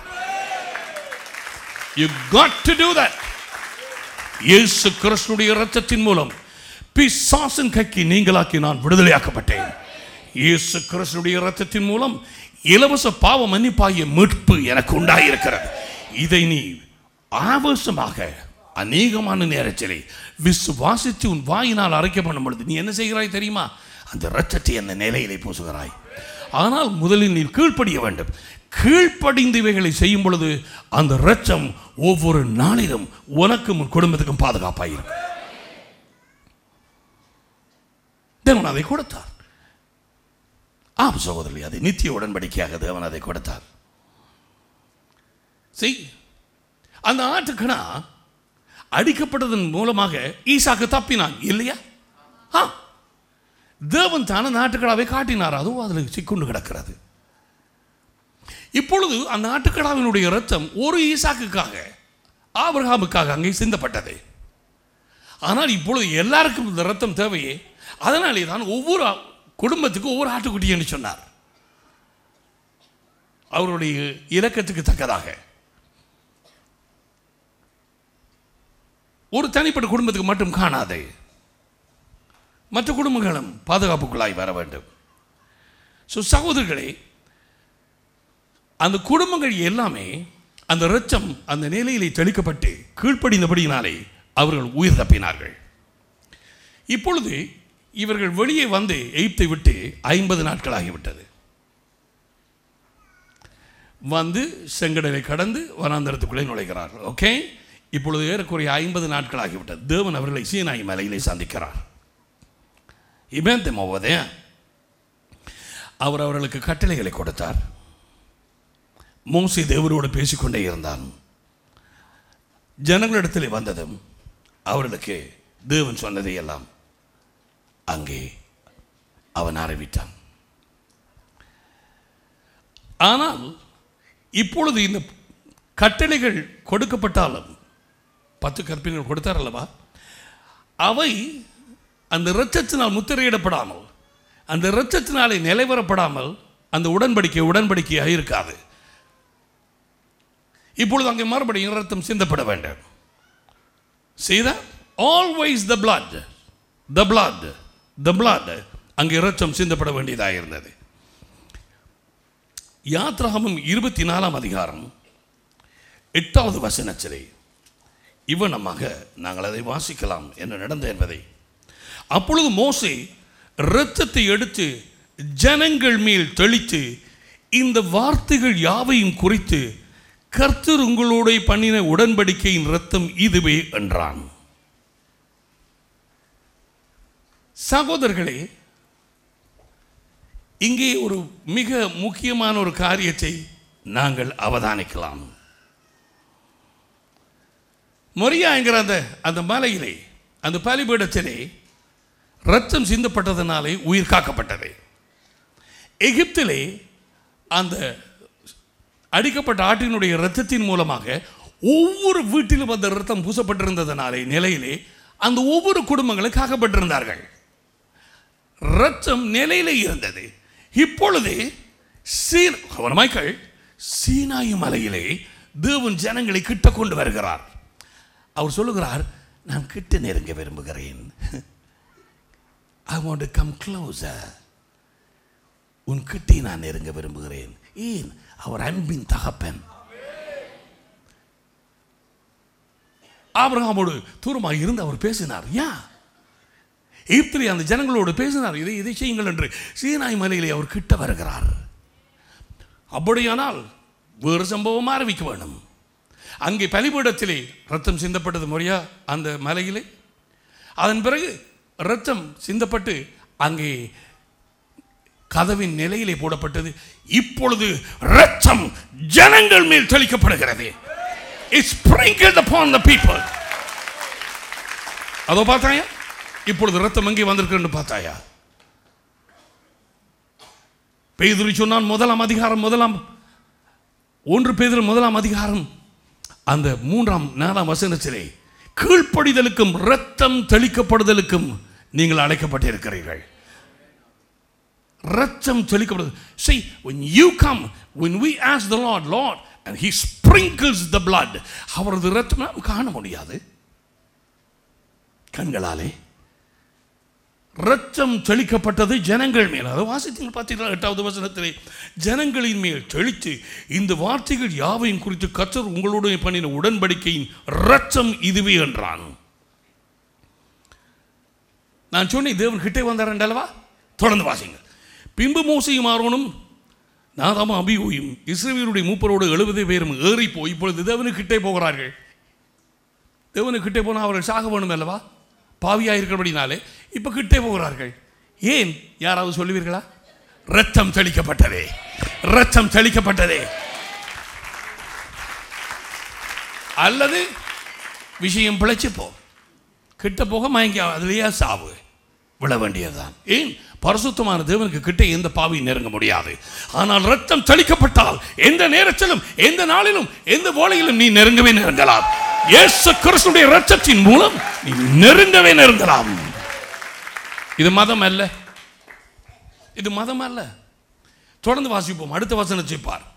You got to do that. இயேசு கிறிஸ்துடைய இரத்தத்தின் மூலம் பிசாசின் கைக்கு நீங்களாக்கி நான் விடுதலையாக்கப்பட்டேன் இயேசு கிறிஸ்துடைய இரத்தத்தின் மூலம் இலவச பாவ மன்னிப்பாகிய மீட்பு எனக்கு உண்டாயிருக்கிறது இதை நீ ஆவேசமாக அநேகமான நேரத்திலே விசுவாசித்து உன் வாயினால் அரைக்கப்படும் பொழுது நீ என்ன செய்கிறாய் தெரியுமா அந்த இரத்தத்தை அந்த நிலையிலே பூசுகிறாய் ஆனால் முதலில் நீ கீழ்ப்படிய வேண்டும் கீழ்ப்படிந்து இவைகளை செய்யும் பொழுது அந்த இரத்தம் ஒவ்வொரு நாளிலும் உனக்கும் உன் குடும்பத்துக்கும் பாதுகாப்பாயிருக்கும் தேவன் அதை கொடுத்தார் ஆம் சகோதரி அதை நித்திய உடன்படிக்கையாக தேவன் அதை கொடுத்தார் செய் அந்த ஆட்டுக்கணா அடிக்கப்பட்டதன் மூலமாக ஈசாக்கு தப்பினான் இல்லையா ஆ தேவன் தான நாட்டுக்கடாவை காட்டினார் அதுவும் அதில் சிக்குண்டு கிடக்கிறது இப்பொழுது அந்த ஆட்டுக்கடாவினுடைய ரத்தம் ஒரு ஈசாக்குக்காக ஆபிரகாமுக்காக அங்கே சிந்தப்பட்டது ஆனால் இப்பொழுது எல்லாருக்கும் இந்த ரத்தம் தேவையே அதனாலே தான் ஒவ்வொரு ஆ- குடும்பத்துக்கும் ஒவ்வொரு ஆட்டுக்குட்டி என்று சொன்னார் அவருடைய இலக்கத்துக்கு தக்கதாக ஒரு தனிப்பட்ட குடும்பத்துக்கு மட்டும் காணாது மற்ற குடும்பங்களும் பாதுகாப்புக்குள்ளாய் வர வேண்டும் ஸோ சகோதரர்களே அந்த குடும்பங்கள் எல்லாமே அந்த இரத்தம் அந்த நிலையிலே தெளிக்கப்பட்டு கீழ்ப்படிந்தபடியினாலே அவர்கள் உயிர் தப்பினார்கள் இப்பொழுது இவர்கள் வெளியே வந்து எய்ப்தை விட்டு ஐம்பது நாட்கள் ஆகிவிட்டது வந்து செங்கடலை கடந்து வனாந்தரத்துக்குள்ளே நுழைகிறார்கள் ஓகே இப்பொழுது ஏறக்குறைய ஐம்பது நாட்கள் ஆகிவிட்டது தேவன் அவர்களை சீனாய் மலையிலே சந்திக்கிறார் இமேந்த மோவதே அவர் அவர்களுக்கு கட்டளைகளை கொடுத்தார் மோசி தேவரோடு பேசிக்கொண்டே இருந்தான் ஜனங்களிடத்தில் வந்ததும் அவர்களுக்கு தேவன் சொன்னதை எல்லாம் அங்கே அவன் அறிவித்தான் ஆனால் இப்பொழுது இந்த கட்டளைகள் கொடுக்கப்பட்டாலும் பத்து கற்பினைகள் கொடுத்தார் அல்லவா அவை அந்த இரத்தத்தினால் முத்திரையிடப்படாமல் அந்த இரத்தத்தினாலே நிலைவரப்படாமல் அந்த உடன்படிக்கை உடன்படிக்கையாக இருக்காது இப்பொழுது அங்கே மறுபடியும் ரத்தம் சிந்தப்பட வேண்டும் செய்த always the blood the blood the blood அங்கே இரத்தம் சிந்தப்பட வேண்டியதாக இருந்தது யாத்ராகமம் இருபத்தி நாலாம் அதிகாரம் எட்டாவது வசனத்திலே இவனமாக நாங்கள் அதை வாசிக்கலாம் என்ன நடந்த என்பதை அப்பொழுது மோசே இரத்தத்தை எடுத்து ஜனங்கள் மேல் தெளித்து இந்த வார்த்தைகள் யாவையும் குறித்து கர்த்தர் உங்களோட பண்ணின உடன்படிக்கையின் இரத்தம் இதுவே என்றான் சகோதரர்களே இங்கே ஒரு மிக முக்கியமான ஒரு காரியத்தை நாங்கள் அவதானிக்கலாம் மொரியா என்கிற அந்த அந்த மலையிலே அந்த பலிபீடத்திலே ரத்தம் சிந்தப்பட்டதனாலே உயிர் காக்கப்பட்டது எகிப்திலே அந்த அடிக்கப்பட்ட ஆட்டினுடைய இரத்தத்தின் மூலமாக ஒவ்வொரு வீட்டிலும் அந்த இரத்தம் பூசப்பட்டிருந்ததனாலே நிலையிலே அந்த ஒவ்வொரு குடும்பங்களும் காக்கப்பட்டிருந்தார்கள் இரத்தம் நிலையிலே இருந்தது இப்பொழுது சீன் மைக்கேல் சீனாய் மலையிலே தேவன் ஜனங்களை கிட்ட கொண்டு வருகிறார் அவர் சொல்லுகிறார் நான் கிட்ட நெருங்க விரும்புகிறேன் I want to come closer உன் கிட்டே நான் நெருங்க விரும்புகிறேன் ஏன் அவர் அன்பின் தகப்பன் ஆபிரகாமோடு தூரமாக இருந்து அவர் பேசினார் யா ஈப்திரி அந்த ஜனங்களோடு பேசினார் இதை இதை செய்யுங்கள் என்று சீனாய் மலையிலே அவர் கிட்ட வருகிறார் அப்படியானால் வேறு சம்பவம் ஆரம்பிக்க வேண்டும் அங்கே பலிபீடத்திலே ரத்தம் சிந்தப்பட்டது முறையா அந்த மலையிலே அதன் பிறகு ரத்தம் சிந்தப்பட்டு அங்கே கதவின் நிலையிலே போடப்பட்டது இப்பொழுது ரத்தம் ஜனங்கள் மேல் தெளிக்கப்படுகிறது It's sprinkled upon the people. அதோ பார்த்தாயா இப்பொழுது ரத்தம் எங்கே வந்திருக்குன்னு பார்த்தாயா பேதுரு சொன்னான் முதலாம் அதிகாரம் முதலாம் ஒன்று பேதுரு முதலாம் அதிகாரம் அந்த மூன்றாம் நாலாம் வசனத்திலே கீழ்ப்படிதலுக்கும் ரத்தம் தெளிக்கப்படுதலுக்கும் நீங்கள் அழைக்கப்பட்டிருக்கிறீர்கள் ரத்தம் தெளிக்கப்படுது see when you come when we ask the lord lord and he sprinkles the blood அவரது ரத்தம் நாம் காண முடியாது கண்களாலே ரத்தம் தெளிக்கப்பட்டது ஜனங்கள் மேல் அதை வாசித்தீங்க பார்த்தீங்களா எட்டாவது வசனத்திலே ஜனங்களின் மேல் தெளித்து இந்த வார்த்தைகள் யாவையும் குறித்து கத்தர் உங்களுடைய பண்ணின உடன்படிக்கையின் ரத்தம் இதுவே என்றான் நான் சொன்னேன் தேவன் கிட்டே வந்தாரண்டல்லவா தொடர்ந்து வாசிங்க பின்பு மோசையும் ஆரோனும் நாதாம அபியூயும் இஸ்ரேலியருடைய மூப்பரோடு எழுபது பேரும் ஏறி போய் இப்பொழுது தேவனுக்கு கிட்டே போகிறார்கள் தேவனுக்கு கிட்டே போனால் அவர்கள் சாக வேணும் அல்லவா பாவியாக இருக்கிறபடினாலே இப்போ கிட்டே போகிறார்கள் ஏன் யாராவது சொல்லுவீர்களா ரத்தம் தெளிக்கப்பட்டதே ரத்தம் தெளிக்கப்பட்டதே அல்லது விஷயம் பிழைச்சு போ கிட்ட போக மயங்கி அதுலேயே சாவு விழ வேண்டியதுதான் ஏன் பரிசுத்தமான தேவனுக்கு கிட்ட எந்த பாவியும் நெருங்க முடியாது ஆனால் ரத்தம் தெளிக்கப்பட்டால் எந்த நேரத்திலும் எந்த நாளிலும் எந்த வேளையிலும் நீ நெருங்கவே நெருங்கலாம் இயேசு கிறிஸ்துடைய ரத்தத்தின் மூலம் நீ நெருங்கவே நெருங்கலாம் இது மதம் அல்ல இது மதம் அல்ல தொடர்ந்து வாசிப்போம் அடுத்த வசனத்தை பார்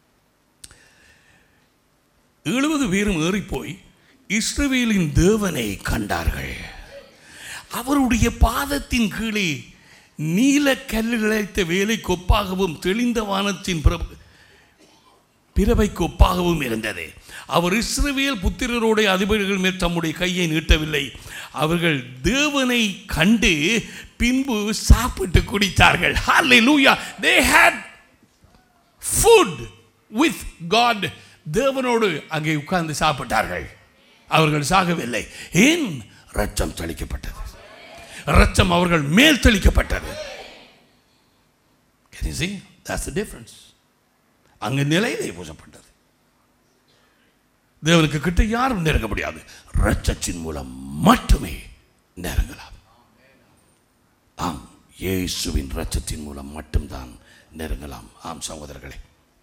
எழுபது பேரும் ஏறிப்போய் இஸ்ரவேலின் தேவனை கண்டார்கள் அவருடைய பாதத்தின் கீழே நீல கல்லில் இழைத்த வேலை கொப்பாகவும் தெளிந்த வானத்தின் பிரபு பிறவைக்கு ஒப்பாகவும் இருந்தது அவர் இஸ்ரவேல் புத்திரருடைய அதிபர்கள் மேல் தம்முடைய கையை நீட்டவில்லை அவர்கள் தேவனை கண்டு பின்பு சாப்பிட்டு குடித்தார்கள் ஹalleluya they had food with god தேவனோடு அங்கே உட்கார்ந்து சாப்பிட்டார்கள் அவர்கள் சாகவில்லை ஏன் ரத்தம் தெளிக்கப்பட்டது ரத்தம் அவர்கள் மேல் தெளிக்கப்பட்டது Can you see? That's the difference. அங்கு நிலையிலே பூசப்பட்டது தேவனுக்கு கிட்ட யாரும் நெருங்க முடியாது ரத்தத்தின் மூலம் மட்டுமே நெருங்கலாம் ஆம் இயேசுவின் ரத்தத்தின் மூலம் மட்டும்தான் நெருங்கலாம் ஆம் சகோதரர்களே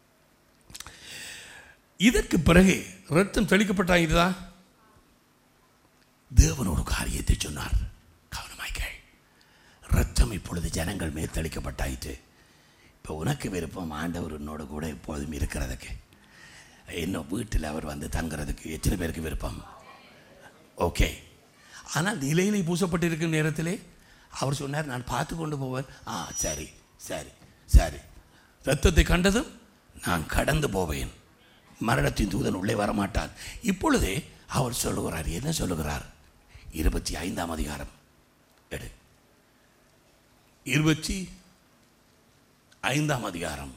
இதற்கு பிறகு ரத்தம் தெளிக்கப்பட்டாயிருதா தேவன் ஒரு காரியத்தை சொன்னார் கவனமாய் கேள் ரத்தம் இப்பொழுது ஜனங்கள் மேல் தெளிக்கப்பட்டாயிற்று இப்போ உனக்கு விருப்பம் ஆண்டவர் உன்னோட கூட எப்பொழுதும் இருக்கிறதுக்கு இன்னும் வீட்டில் அவர் வந்து தங்குறதுக்கு எத்தனை பேருக்கு விருப்பம் ஓகே ஆனால் நிலையிலே பூசப்பட்டிருக்கும் நேரத்திலே அவர் சொன்னார் நான் பார்த்து கொண்டு போவேன் ஆ சரி சரி சரி ரத்தத்தை கண்டதும் நான் கடந்து போவேன் மரணத்தின் தூதன் உள்ளே வரமாட்டான் இப்பொழுதே அவர் சொல்லுகிறார் என்ன சொல்லுகிறார் இருபத்தி ஐந்தாம் அதிகாரம் எடு இருபத்தி ஐந்தாம் அதிகாரம்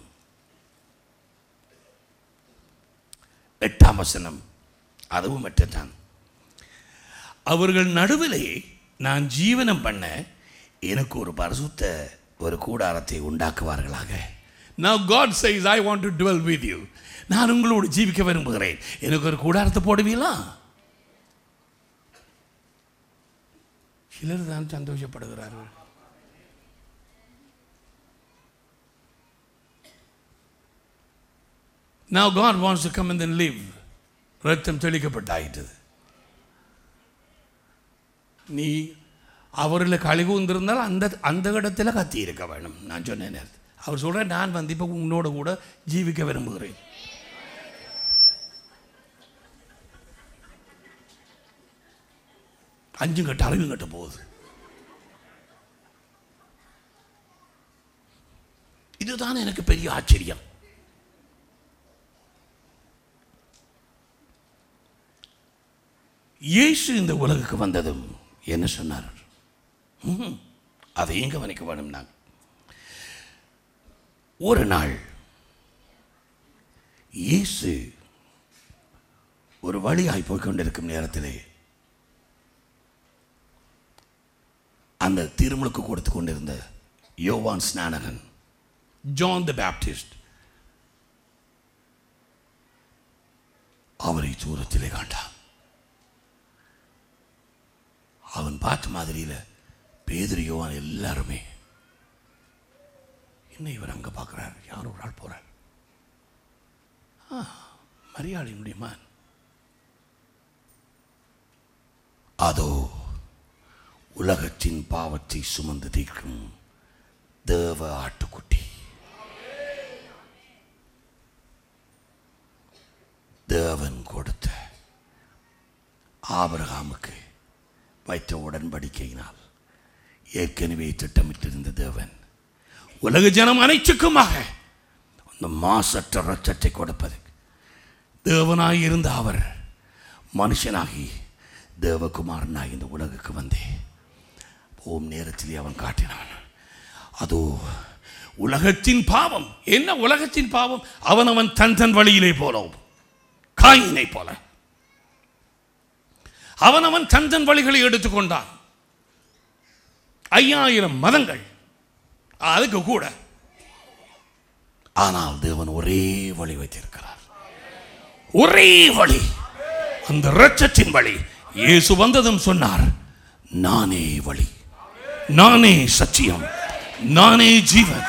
எட்டாம் வசனம் அதுவும் எட்டுத்தான் அவர்கள் நடுவிலே நான் ஜீவனம் பண்ண எனக்கு ஒரு பரிசுத்த ஒரு கூடாரத்தை உண்டாக்குவார்களாக Now God says I want to dwell with you நான் உங்களோடு ஜீவிக்க விரும்புகிறேன் எனக்கு ஒரு கூடாரத்தை போடுவீங்களா சிலர் தான் சந்தோஷப்படுகிறார்கள் Now God wants to come and then live. ரத்தம் தெளிக்கப்பட்டாயிட்டது நீ அவரில் கழிவு வந்திருந்தால் அந்த அந்த இடத்துல கத்தி இருக்க வேணும் நான் சொன்னேன் நேரத்து. அவர் சொல்கிறேன் நான் வந்து இப்போ உன்னோட கூட ஜீவிக்க விரும்புகிறேன் அஞ்சும் கட்ட அறிவும் கட்ட போகுது இதுதான் எனக்கு பெரிய ஆச்சரியம் இயேசு இந்த உலகுக்கு வந்ததும் என்ன சொன்னார் ம்ஹும். அதையும் கவனிக்க வேணும் நான் ஒரு நாள் இயேசு ஒரு வழியாய் போய் கொண்டிருக்கும் நேரத்திலே அந்த திருமுழுக்கு கொடுத்து கொண்டிருந்த யோவான் ஸ்நானகன் ஜான் த பேப்டிஸ்ட் அவரை தூரத்திலே காண்டான் அவன் பார்த்த மாதிரியில் பேதுரு யோவான் எல்லாருமே என்ன இவர் அங்கே பார்க்குறார் யார் ஒரு ஆள் போகிறார் ஆ மரியாதையினுடைய மகன் அதோ உலகத்தின் பாவத்தை சுமந்து தீர்க்கும் தேவ ஆட்டுக்குட்டி தேவன் கொடுத்த ஆபிரகாமுக்கு வைத்த உடன்படிக்கையினால் ஏற்கனவே திட்டமிட்டிருந்த தேவன் உலக ஜனம் அனைத்துக்குமாக அந்த மாசற்ற ரத்தத்தை கொடுப்பது தேவனாய் இருந்த அவர் மனுஷனாகி தேவகுமாரனாய் இந்த உலகுக்கு வந்தே போம் நேரத்திலே அவன் காட்டினான் அதோ உலகத்தின் பாவம் என்ன உலகத்தின் பாவம் அவன் அவன் தன் தன் வழியிலே போலவும் காயினை போல அவன் அவன் தன் தன் வழிகளை எடுத்துக்கொண்டான் ஐயாயிரம் மதங்கள் அதுக்கு கூட ஆனால் தேவன் ஒரே வழி வைத்திருக்கிறார் ஒரே வழி அந்த இரட்சத்தின் வழி இயேசு வந்ததும் சொன்னார் நானே வழி நானே சத்தியம் நானே ஜீவன்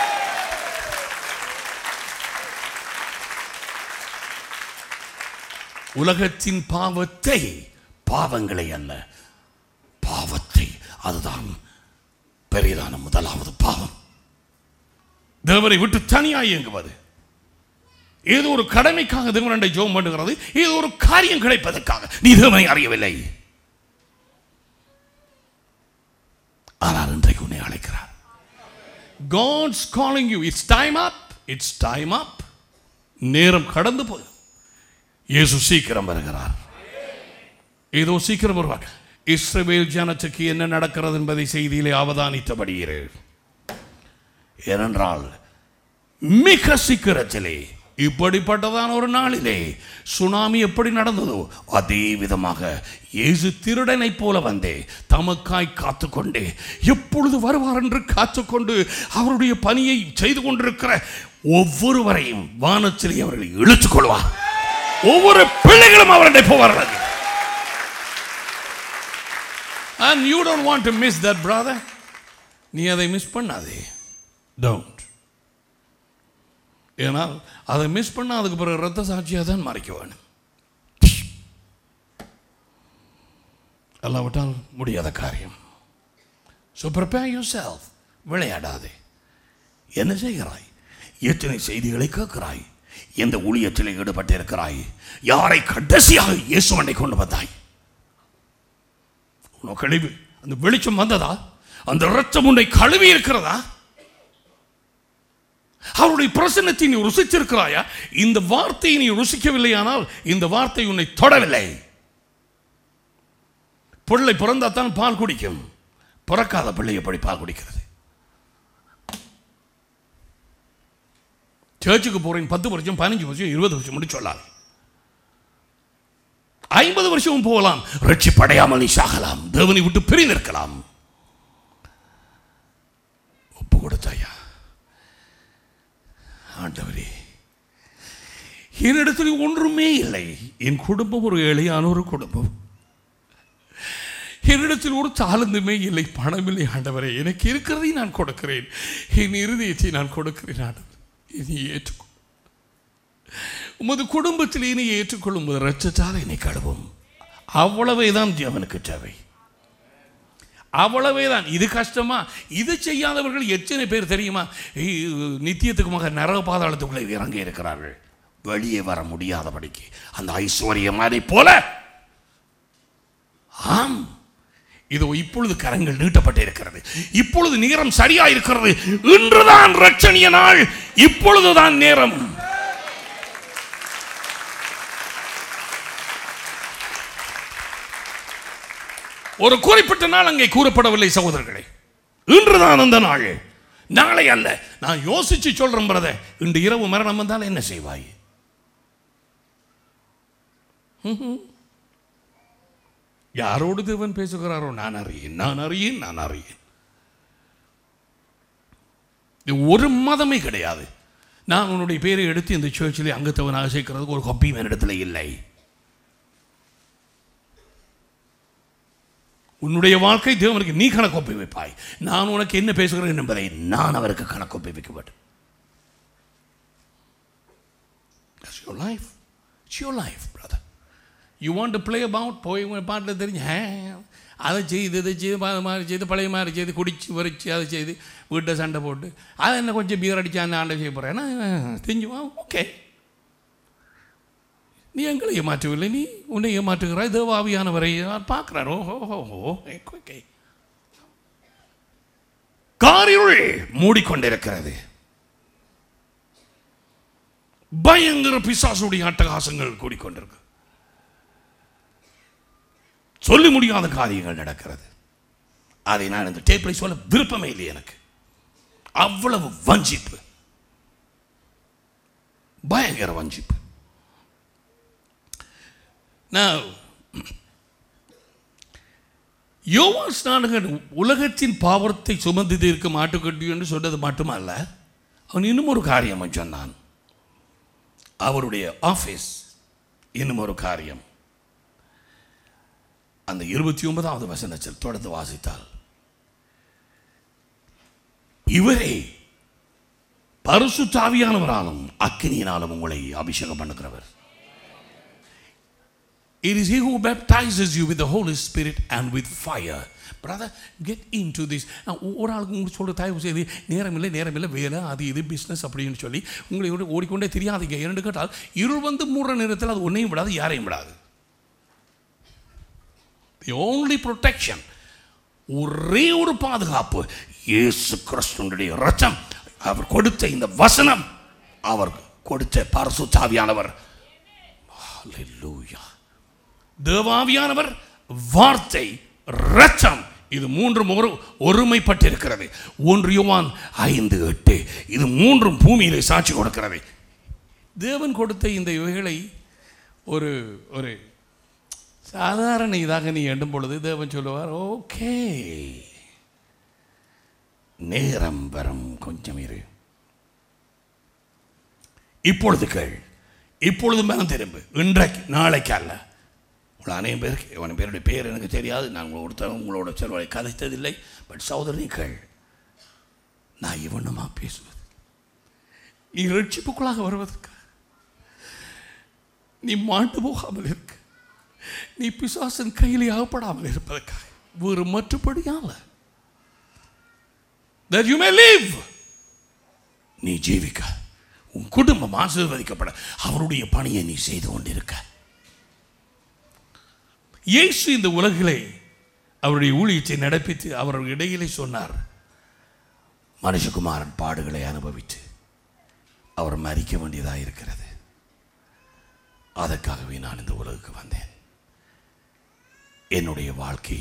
உலகத்தின் பாவத்தை பாவங்களை அல்ல பாவத்தை அதுதான் பெரியதான முதலாவது பாவம் தேவரை விட்டு தனியாய் இயங்குவது ஏதோ ஒரு கடமைக்காக தேவனண்டை ஜோம் பண்ணுகிறது ஏதோ ஒரு காரியம் கிடைப்பதற்காக நீ தேவனை அறியவில்லை ஆனால் இன்றைக்கு உன்னை அழைக்கிறார் God's calling you. It's time up. It's time up. நேரம் கடந்து போய் இயேசு சீக்கிரம் வருகிறார் ஏதோ சீக்கிரம் வருவார் இஸ்ரவேல் ஜனத்துக்கு என்ன நடக்கிறது என்பதை செய்தியிலே அவதானித்தபடி இரு ஏனென்றால் மிக சீக்கிரத்திலே இப்படிப்பட்டதான ஒரு நாளிலே சுனாமி எப்படி நடந்ததோ அதே விதமாக இயேசு திருடனைப் போல வந்தே தமக்காய் காத்துக்கொண்டே எப்பொழுது வருவார் என்று காத்துக்கொண்டு அவருடைய பணியை செய்து கொண்டிருக்கிற ஒவ்வொருவரையும் வானத்திலே அவர்களை இழுத்துக் கொள்வார் ஒவ்வொரு பிள்ளைகளும் அவருடைய போவார்கள் And you don't want to miss that, brother. நீ அதை மிஸ் பண்ணாதே டோன்ட் ஏன்னால் அதை மிஸ் பண்ணால் அதுக்கு பிறகு ரத்த சாட்சியாக தான் மறைக்க வேணும் அல்லாவிட்டால் முடியாத காரியம் ஸோ ப்ரிப்பேர் யூர் செல்ஃப் விளையாடாதே என்ன செய்கிறாய் எத்தனை செய்திகளை கேட்கிறாய் எந்த ஊழியத்தில் ஈடுபட்டிருக்கிறாய் யாரை கடைசியாக இயேசுவனை கொண்டு வந்தாய் உனக்கு கழிவு அந்த வெளிச்சம் வந்ததா அந்த ரத்தம் உன்னை கழுவி இருக்கிறதா அவருடைய பிரசன்னத்தை நீ ருசிச்சிருக்கிறாயா இந்த வார்த்தையை நீ ருசிக்கவில்லையானால் இந்த வார்த்தை உன்னை தொடவில்லை பிள்ளை பிறந்தாத்தான் பால் குடிக்கும் பிறக்காத பிள்ளை எப்படி பால் குடிக்கிறது சர்ச்சுக்கு போறேன் பத்து வருஷம் பதினஞ்சு வருஷம் இருபது வருஷம் முடிச்சு சொல்லாது ஐம்பது வருஷமும் போகலாம் ரட்சிப்படையாமல் நீ சாகலாம் தேவனை விட்டு பிரிந்திருக்கலாம் ஒப்பு கொடுத்தாயா ஆண்டவரே என்னிடத்தில் ஒன்றுமே இல்லை என் குடும்பம் ஒரு எளியான ஒரு குடும்பம் என்னிடத்தில் ஒரு தாளந்துமே இல்லை பணம் இல்லை ஆண்டவரே எனக்கு இருக்கிறதை நான் கொடுக்கிறேன் என் இருதயத்தை நான் கொடுக்கிறேன் ஆண்டவர் இனி ஏற்றுக்கொள் உமது குடும்பத்தில் இனி ஏற்றுக்கொள்ளும் ரச்சத்தால் என்னை கழுவும் அவ்வளவே தான் அவனுக்கு தேவை அவ்வளவே தான் இது கஷ்டமா இது செய்யாதவர்கள் எத்தனை பேர் தெரியுமா ஏய், நித்தியத்துக்குமாக நரக பாதாளத்துக்குள்ளே இறங்கி இருக்கிறார்கள் வெளியே வர முடியாதபடிக்கு அந்த ஐஸ்வர்யமானை போல ஆம் இதோ இப்பொழுது கரங்கள் நீட்டப்பட்டு இருக்கிறது இப்பொழுது நேரம் சரியா இருக்கிறது இன்றுதான் ரட்சணிய நாள் இப்பொழுதுதான் நேரம் ஒரு குறிப்பிட்ட நாள் அங்கே கூறப்படவில்லை சகோதரர்களே இன்றுதான் அந்த நாள் நாளை அல்ல நான் யோசிச்சு சொல்றேன் பிரதர் இன்று இரவு மரணம் வந்தால் என்ன செய்வாய் ம்ஹும். யாரோடு தேவன் பேசுகிறாரோ நான் அறியேன் நான் அறியேன் நான் அறியேன் இது ஒரு மதமே கிடையாது நான் உன்னுடைய பேரை எடுத்து இந்த சர்ச்சிலே அங்கத்தவனாக சேர்க்கிறதுக்கு ஒரு கொப்பியும் என்னிடத்தில் இல்லை உன்னுடைய வாழ்க்கை தேவனுக்கு நீ கணக்கொப்பி வைப்பாய் நான் உனக்கு என்ன பேசுகிறேன் என்பதை நான் அவருக்கு கணக்கொப்பி வைக்க வேண்டும் That's your life. It's your life, brother. You want to play about போய் பாட்டில் தெரிஞ்சு ஹே அதை செய்து இதை செய்து அது மாதிரி செய்து பழைய மாதிரி செய்து குடிச்சு வரிச்சு அதை செய்து வீட்டை சண்டை போட்டு அதை என்ன கொஞ்சம் பீர் அடிச்சு அந்த ஆண்டை செய்ய போகிறேன் தெரிஞ்சுவா ஓகே நீ எங்களை ஏமாற்றவில்லை நீ உன்னை ஏமாற்றுகிறாய் தேவாவியானவரை பார்க்கிறார் ஓஹோ ஓஹோ ஓகே காரிருள் மூடிக்கொண்டிருக்கிறது பயங்கர பிசாசுடைய அட்டகாசங்கள் கூடிக்கொண்டிருக்கு சொல்லி முடியாத காரியங்கள் நடக்கிறது அதை நான் இந்த டேப்பிளை சொல்ல விருப்பமே இல்லை எனக்கு அவ்வளவு வஞ்சிப்பு பயங்கர வஞ்சிப்பு Now, யோவான் ஸ்நானகன் உலகத்தின் பாவத்தை சுமந்து தீர்க்கும் ஆட்டுக்கட்டி என்று சொன்னது மட்டுமல்ல அவன் இன்னும் ஒரு காரியம் சொன்னான் அவருடைய ஆஃபீஸ் இன்னும் ஒரு காரியம் அந்த இருபத்தி ஒன்பதாவது வசனத்தில் தொடர்ந்து வாசித்தால் இவரே பரிசுத்தாவியானவராலும் அக்கினியினாலும் உங்களை அபிஷேகம் பண்ணுகிறவர் It is He who baptizes you with the Holy Spirit and with fire. Brother, get into this. Now, ஒரு ஆளுக்கு உங்களுக்கு சொல்கிற தயவு செய்து நேரம் இல்லை நேரம் இல்லை வேலை அது இது பிஸ்னஸ் அப்படின்னு சொல்லி உங்களை விட்டு ஓடிக்கொண்டே தெரியாதீங்க இரண்டு கேட்டால் இருள் வந்து மூடுற நேரத்தில் அது ஒன்றையும் விடாது யாரையும் விடாது தி ஓன்லி ப்ரொடெக்ஷன் ஒரே ஒரு பாதுகாப்பு இயேசு கிறிஸ்துனுடைய ரத்தம் அவர் கொடுத்த இந்த வசனம் அவர் கொடுத்த பரசுத்தாவியானவர் Hallelujah. தேவாவியானவர் வார்த்தை ரச்சம் இது மூன்றும் ஒரு ஒருமைப்பட்டிருக்கிறது ஒன்று யோவான் ஐந்து எட்டு இது மூன்றும் பூமியிலே சாட்சி கொடுக்கிறது தேவன் கொடுத்த இந்த இவைகளை ஒரு ஒரு சாதாரண இதாக நீ எண்ணும் பொழுது தேவன் சொல்லுவார் ஓகே நேரம் வரும் கொஞ்சம் இரு இப்பொழுது கேள் இப்பொழுது மனம் திரும்பு இன்றைக்கு நாளைக்கு அல்ல உங்கள் அனைவரும் பேருக்கு இவன் பேருடைய பேர் எனக்கு தெரியாது நான் ஒருத்தர் உங்களோட செல்வரை கதைத்ததில்லை பட் சகோதரி கேள் நான் இவனுமா பேசுவது நீ ரட்சிப்புக்குள்ளாக வருவதற்கு நீ மாண்டு போகாமல் இருக்க நீ பிசாசன் கையில் அகப்படாமல் இருப்பதற்காக வேறு மற்றபடியால that you may live நீ ஜீவிக்க உன் குடும்பம் ஆசீர்வதிக்கப்பட அவருடைய பணியை நீ செய்து கொண்டிருக்க இயேசு இந்த உலகிலே அவருடைய ஊழியத்தை நடப்பித்து அவர் இடையிலே சொன்னார் மனுஷகுமாரன் பாடுகளை அனுபவித்து அவர் மறிக்க வேண்டியதாக இருக்கிறது அதற்காகவே நான் இந்த உலகுக்கு வந்தேன் என்னுடைய வாழ்க்கை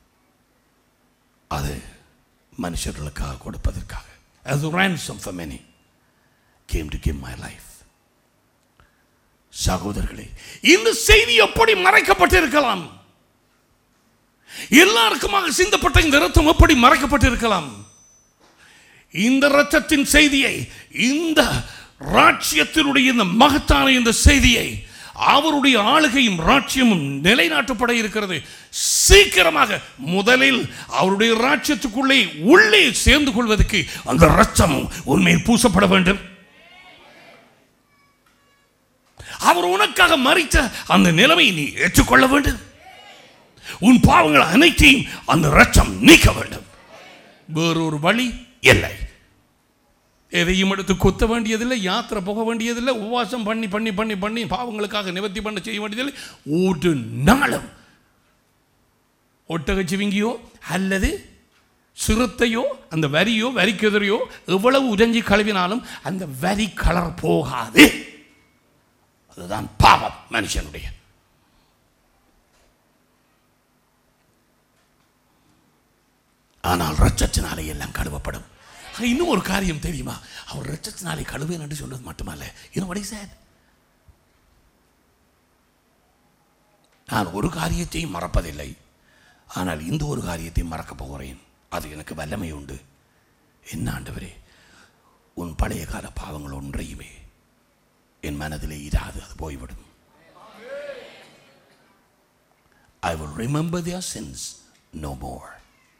அது மனுஷர்களுக்காக கொடுப்பதற்காக as a ransom for many came to give my life சகோதரர்களே இந்த செய்தி எப்படி மறைக்கப்பட்டிருக்கலாம் எல்லாருக்குமாக சிந்தப்பட்ட இந்த ரத்தம் எப்படி மறைக்கப்பட்டிருக்கலாம் இந்த ரத்தத்தின் செய்தியை இந்த ராட்சியத்தினுடைய இந்த மகத்தான இந்த செய்தியை அவருடைய ஆளுகையும் ராட்சியமும் நிலைநாட்டப்பட இருக்கிறது சீக்கிரமாக முதலில் அவருடைய ராட்சியத்துக்குள்ளே உள்ளே சேர்ந்து கொள்வதற்கு அந்த ரத்தமும் உண்மையில் பூசப்பட வேண்டும் அவர் உனக்காக மறித்த அந்த நிலைமையை நீ ஏற்றுக்கொள்ள வேண்டும் உன் பாவங்கள் அனைத்தையும் அந்த ரத்தம் நீக்க வேண்டும் வேறொரு வழி இல்லை எதையும் எடுத்து கொத்த வேண்டியதில்லை யாத்திரை போக வேண்டியதில்லை உபவாசம் பண்ணி பண்ணி பண்ணி பண்ணி பாவங்களுக்காக நிவர்த்தி பண்ண செய்ய வேண்டியதில்லை ஒரு நாளும் ஒட்டகச்சிவிங்கியோ அல்லது சிறுத்தையோ அந்த வரியோ வரிக்குதிரையோ எவ்வளவு உறைஞ்சி கழுவினாலும் அந்த வரி கலர் போகாது அதுதான் பாவம் மனுஷனுடைய ஆனால் ரச்சத்தினாலே எல்லாம் கழுவப்படும் ஆனா, இன்னும் ஒரு காரியம் தெரியுமா அவர் ரச்சத்தினாலே கழுவேன் என்று சொன்னது மட்டுமல்ல இன்னும் what he said நான் ஒரு காரியத்தையும் மறப்பதில்லை ஆனால் இந்த ஒரு காரியத்தையும் மறக்கப் போகிறேன் அது எனக்கு வல்லமை உண்டு என்ன ஆண்டவரே உன் பழைய கால பாவங்கள் ஒன்றையுமே என் மனதிலே இராது அது போய்விடும் ஐ will remember their sins no more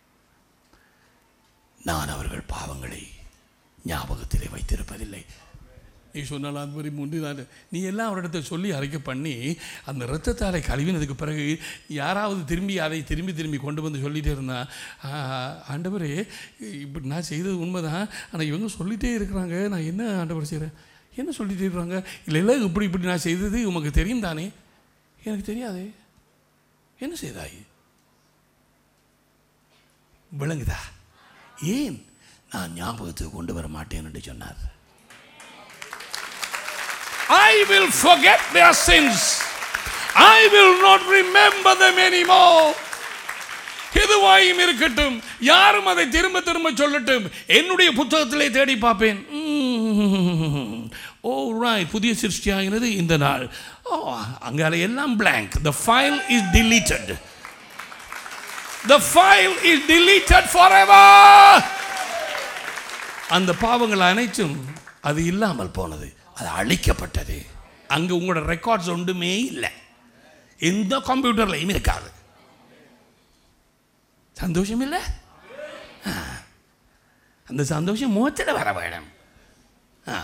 நான் அவர்கள் பாவங்களை ஞாபகத்திலே வைத்திருப்பதில்லை நீ சொன்னால் அது மாதிரி முந்தி நான் நீ எல்லாம் அவரிடத்தை சொல்லி அரைக்க பண்ணி அந்த இரத்தத்தாலை கழுவினதுக்கு பிறகு யாராவது திரும்பி அதை திரும்பி திரும்பி கொண்டு வந்து சொல்லிகிட்டே இருந்தா "ஆ, ஆண்டவரே இப்படி நான் செய்தது உண்மைதான் ஆனால் இவங்க சொல்லிகிட்டே இருக்கிறாங்க நான் என்ன ஆண்டவர் செய்கிறேன் என்ன சொல்லிகிட்டே இருக்கிறாங்க இல்லை இல்லை இப்படி இப்படி நான் செய்தது உமக்கு தெரியும் தானே எனக்கு தெரியாதே என்ன செய்தாய் விளங்குதா ஏன் நான் ஞாபகத்துக்கு கொண்டு வர மாட்டேன் என்று சொன்னார் I will forget their sins. I will not remember them anymore. எதுவாயும் இருக்கட்டும் யாரும் அதை திரும்ப திரும்ப சொல்லட்டும் என்னுடைய புத்தகத்திலே தேடி பார்ப்பேன் ஓ ராய் புதிய சிருஷ்டியாகிறது இந்த நாள் ஓ அங்கால எல்லாம் blank the file is deleted the file is deleted forever அந்த பாவங்கள் அனைத்தும் அது இல்லாமல் போனது அது அழிக்கப்பட்டது அங்கே உங்களோட ரெக்கார்ட்ஸ் ஒன்றுமே இல்லை எந்த கம்ப்யூட்டர்லையும் இருக்காது சந்தோஷம் இல்லை ஆ. அந்த சந்தோஷம் முகத்தில் வர வேணும் ஆ.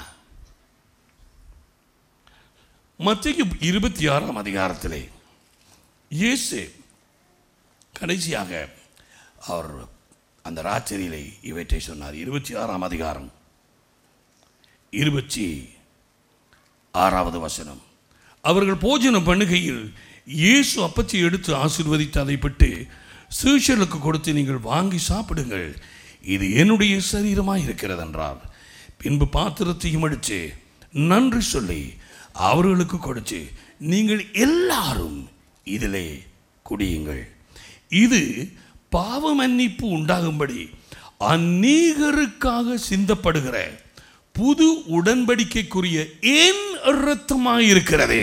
மத்திய இருபத்தி ஆறாம் அதிகாரத்திலே இயேசு கடைசியாக அவர் அந்த ராத்திரியிலே இவற்றை சொன்னார் இருபத்தி ஆறாம் அதிகாரம் இருபத்தி ஆறாவது வசனம் அவர்கள் போஜனம் பண்ணுகையில் இயேசு அப்பத்தை எடுத்து ஆசீர்வதித்து அதை பட்டு சீஷர்களுக்கு கொடுத்து நீங்கள் வாங்கி சாப்பிடுங்கள் இது என்னுடைய சரீரமாய் இருக்கிறது என்றார் பின்பு பாத்திரத்தையும் அடித்து நன்றி சொல்லி அவர்களுக்கு கொடுத்து நீங்கள் எல்லாரும் இதிலே குடியுங்கள் இது பாவ மன்னிப்பு உண்டாகும்படி அநேகருக்காக சிந்தப்படுகிற புது உடன்படிக்கைக்குரிய என் இரத்தமாயிருக்கிறதே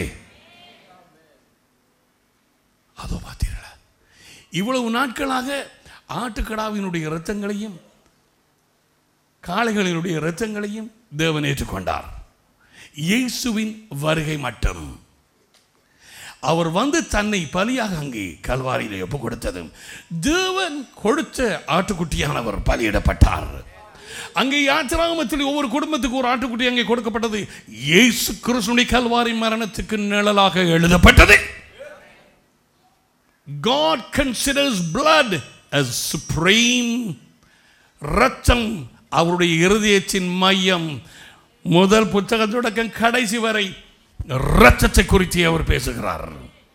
அதோ பார்த்தீர்களா இவ்வளவு நாட்களாக ஆட்டுக்கடாவினுடைய இரத்தங்களையும் காளைகளினுடைய இரத்தங்களையும் தேவன் ஏற்றுக்கொண்டார் இயேசுவின் வருகை மட்டும் அவர் வந்து தன்னை பலியாக அங்கே கல்வாரியில் ஒப்பு கொடுத்ததும் தேவன் கொடுத்த ஆட்டுக்குட்டியானவர் பலியிடப்பட்டார் அங்கே யாத்திராகமத்தில் ஒவ்வொரு குடும்பத்துக்கு ஒரு ஆட்டுக்குட்டி அங்கே கொடுக்கப்பட்டது இயேசு கிறிஸ்துடைய கல்வாரி மரணத்துக்கு நிழலாக எழுதப்பட்டது God considers blood as supreme ரத்தம் அவருடைய இருதயத்தின் மையம் முதல் புத்தக தொடக்கம் கடைசி வரை ரத்தத்தை குறித்து அவர் பேசுகிறார்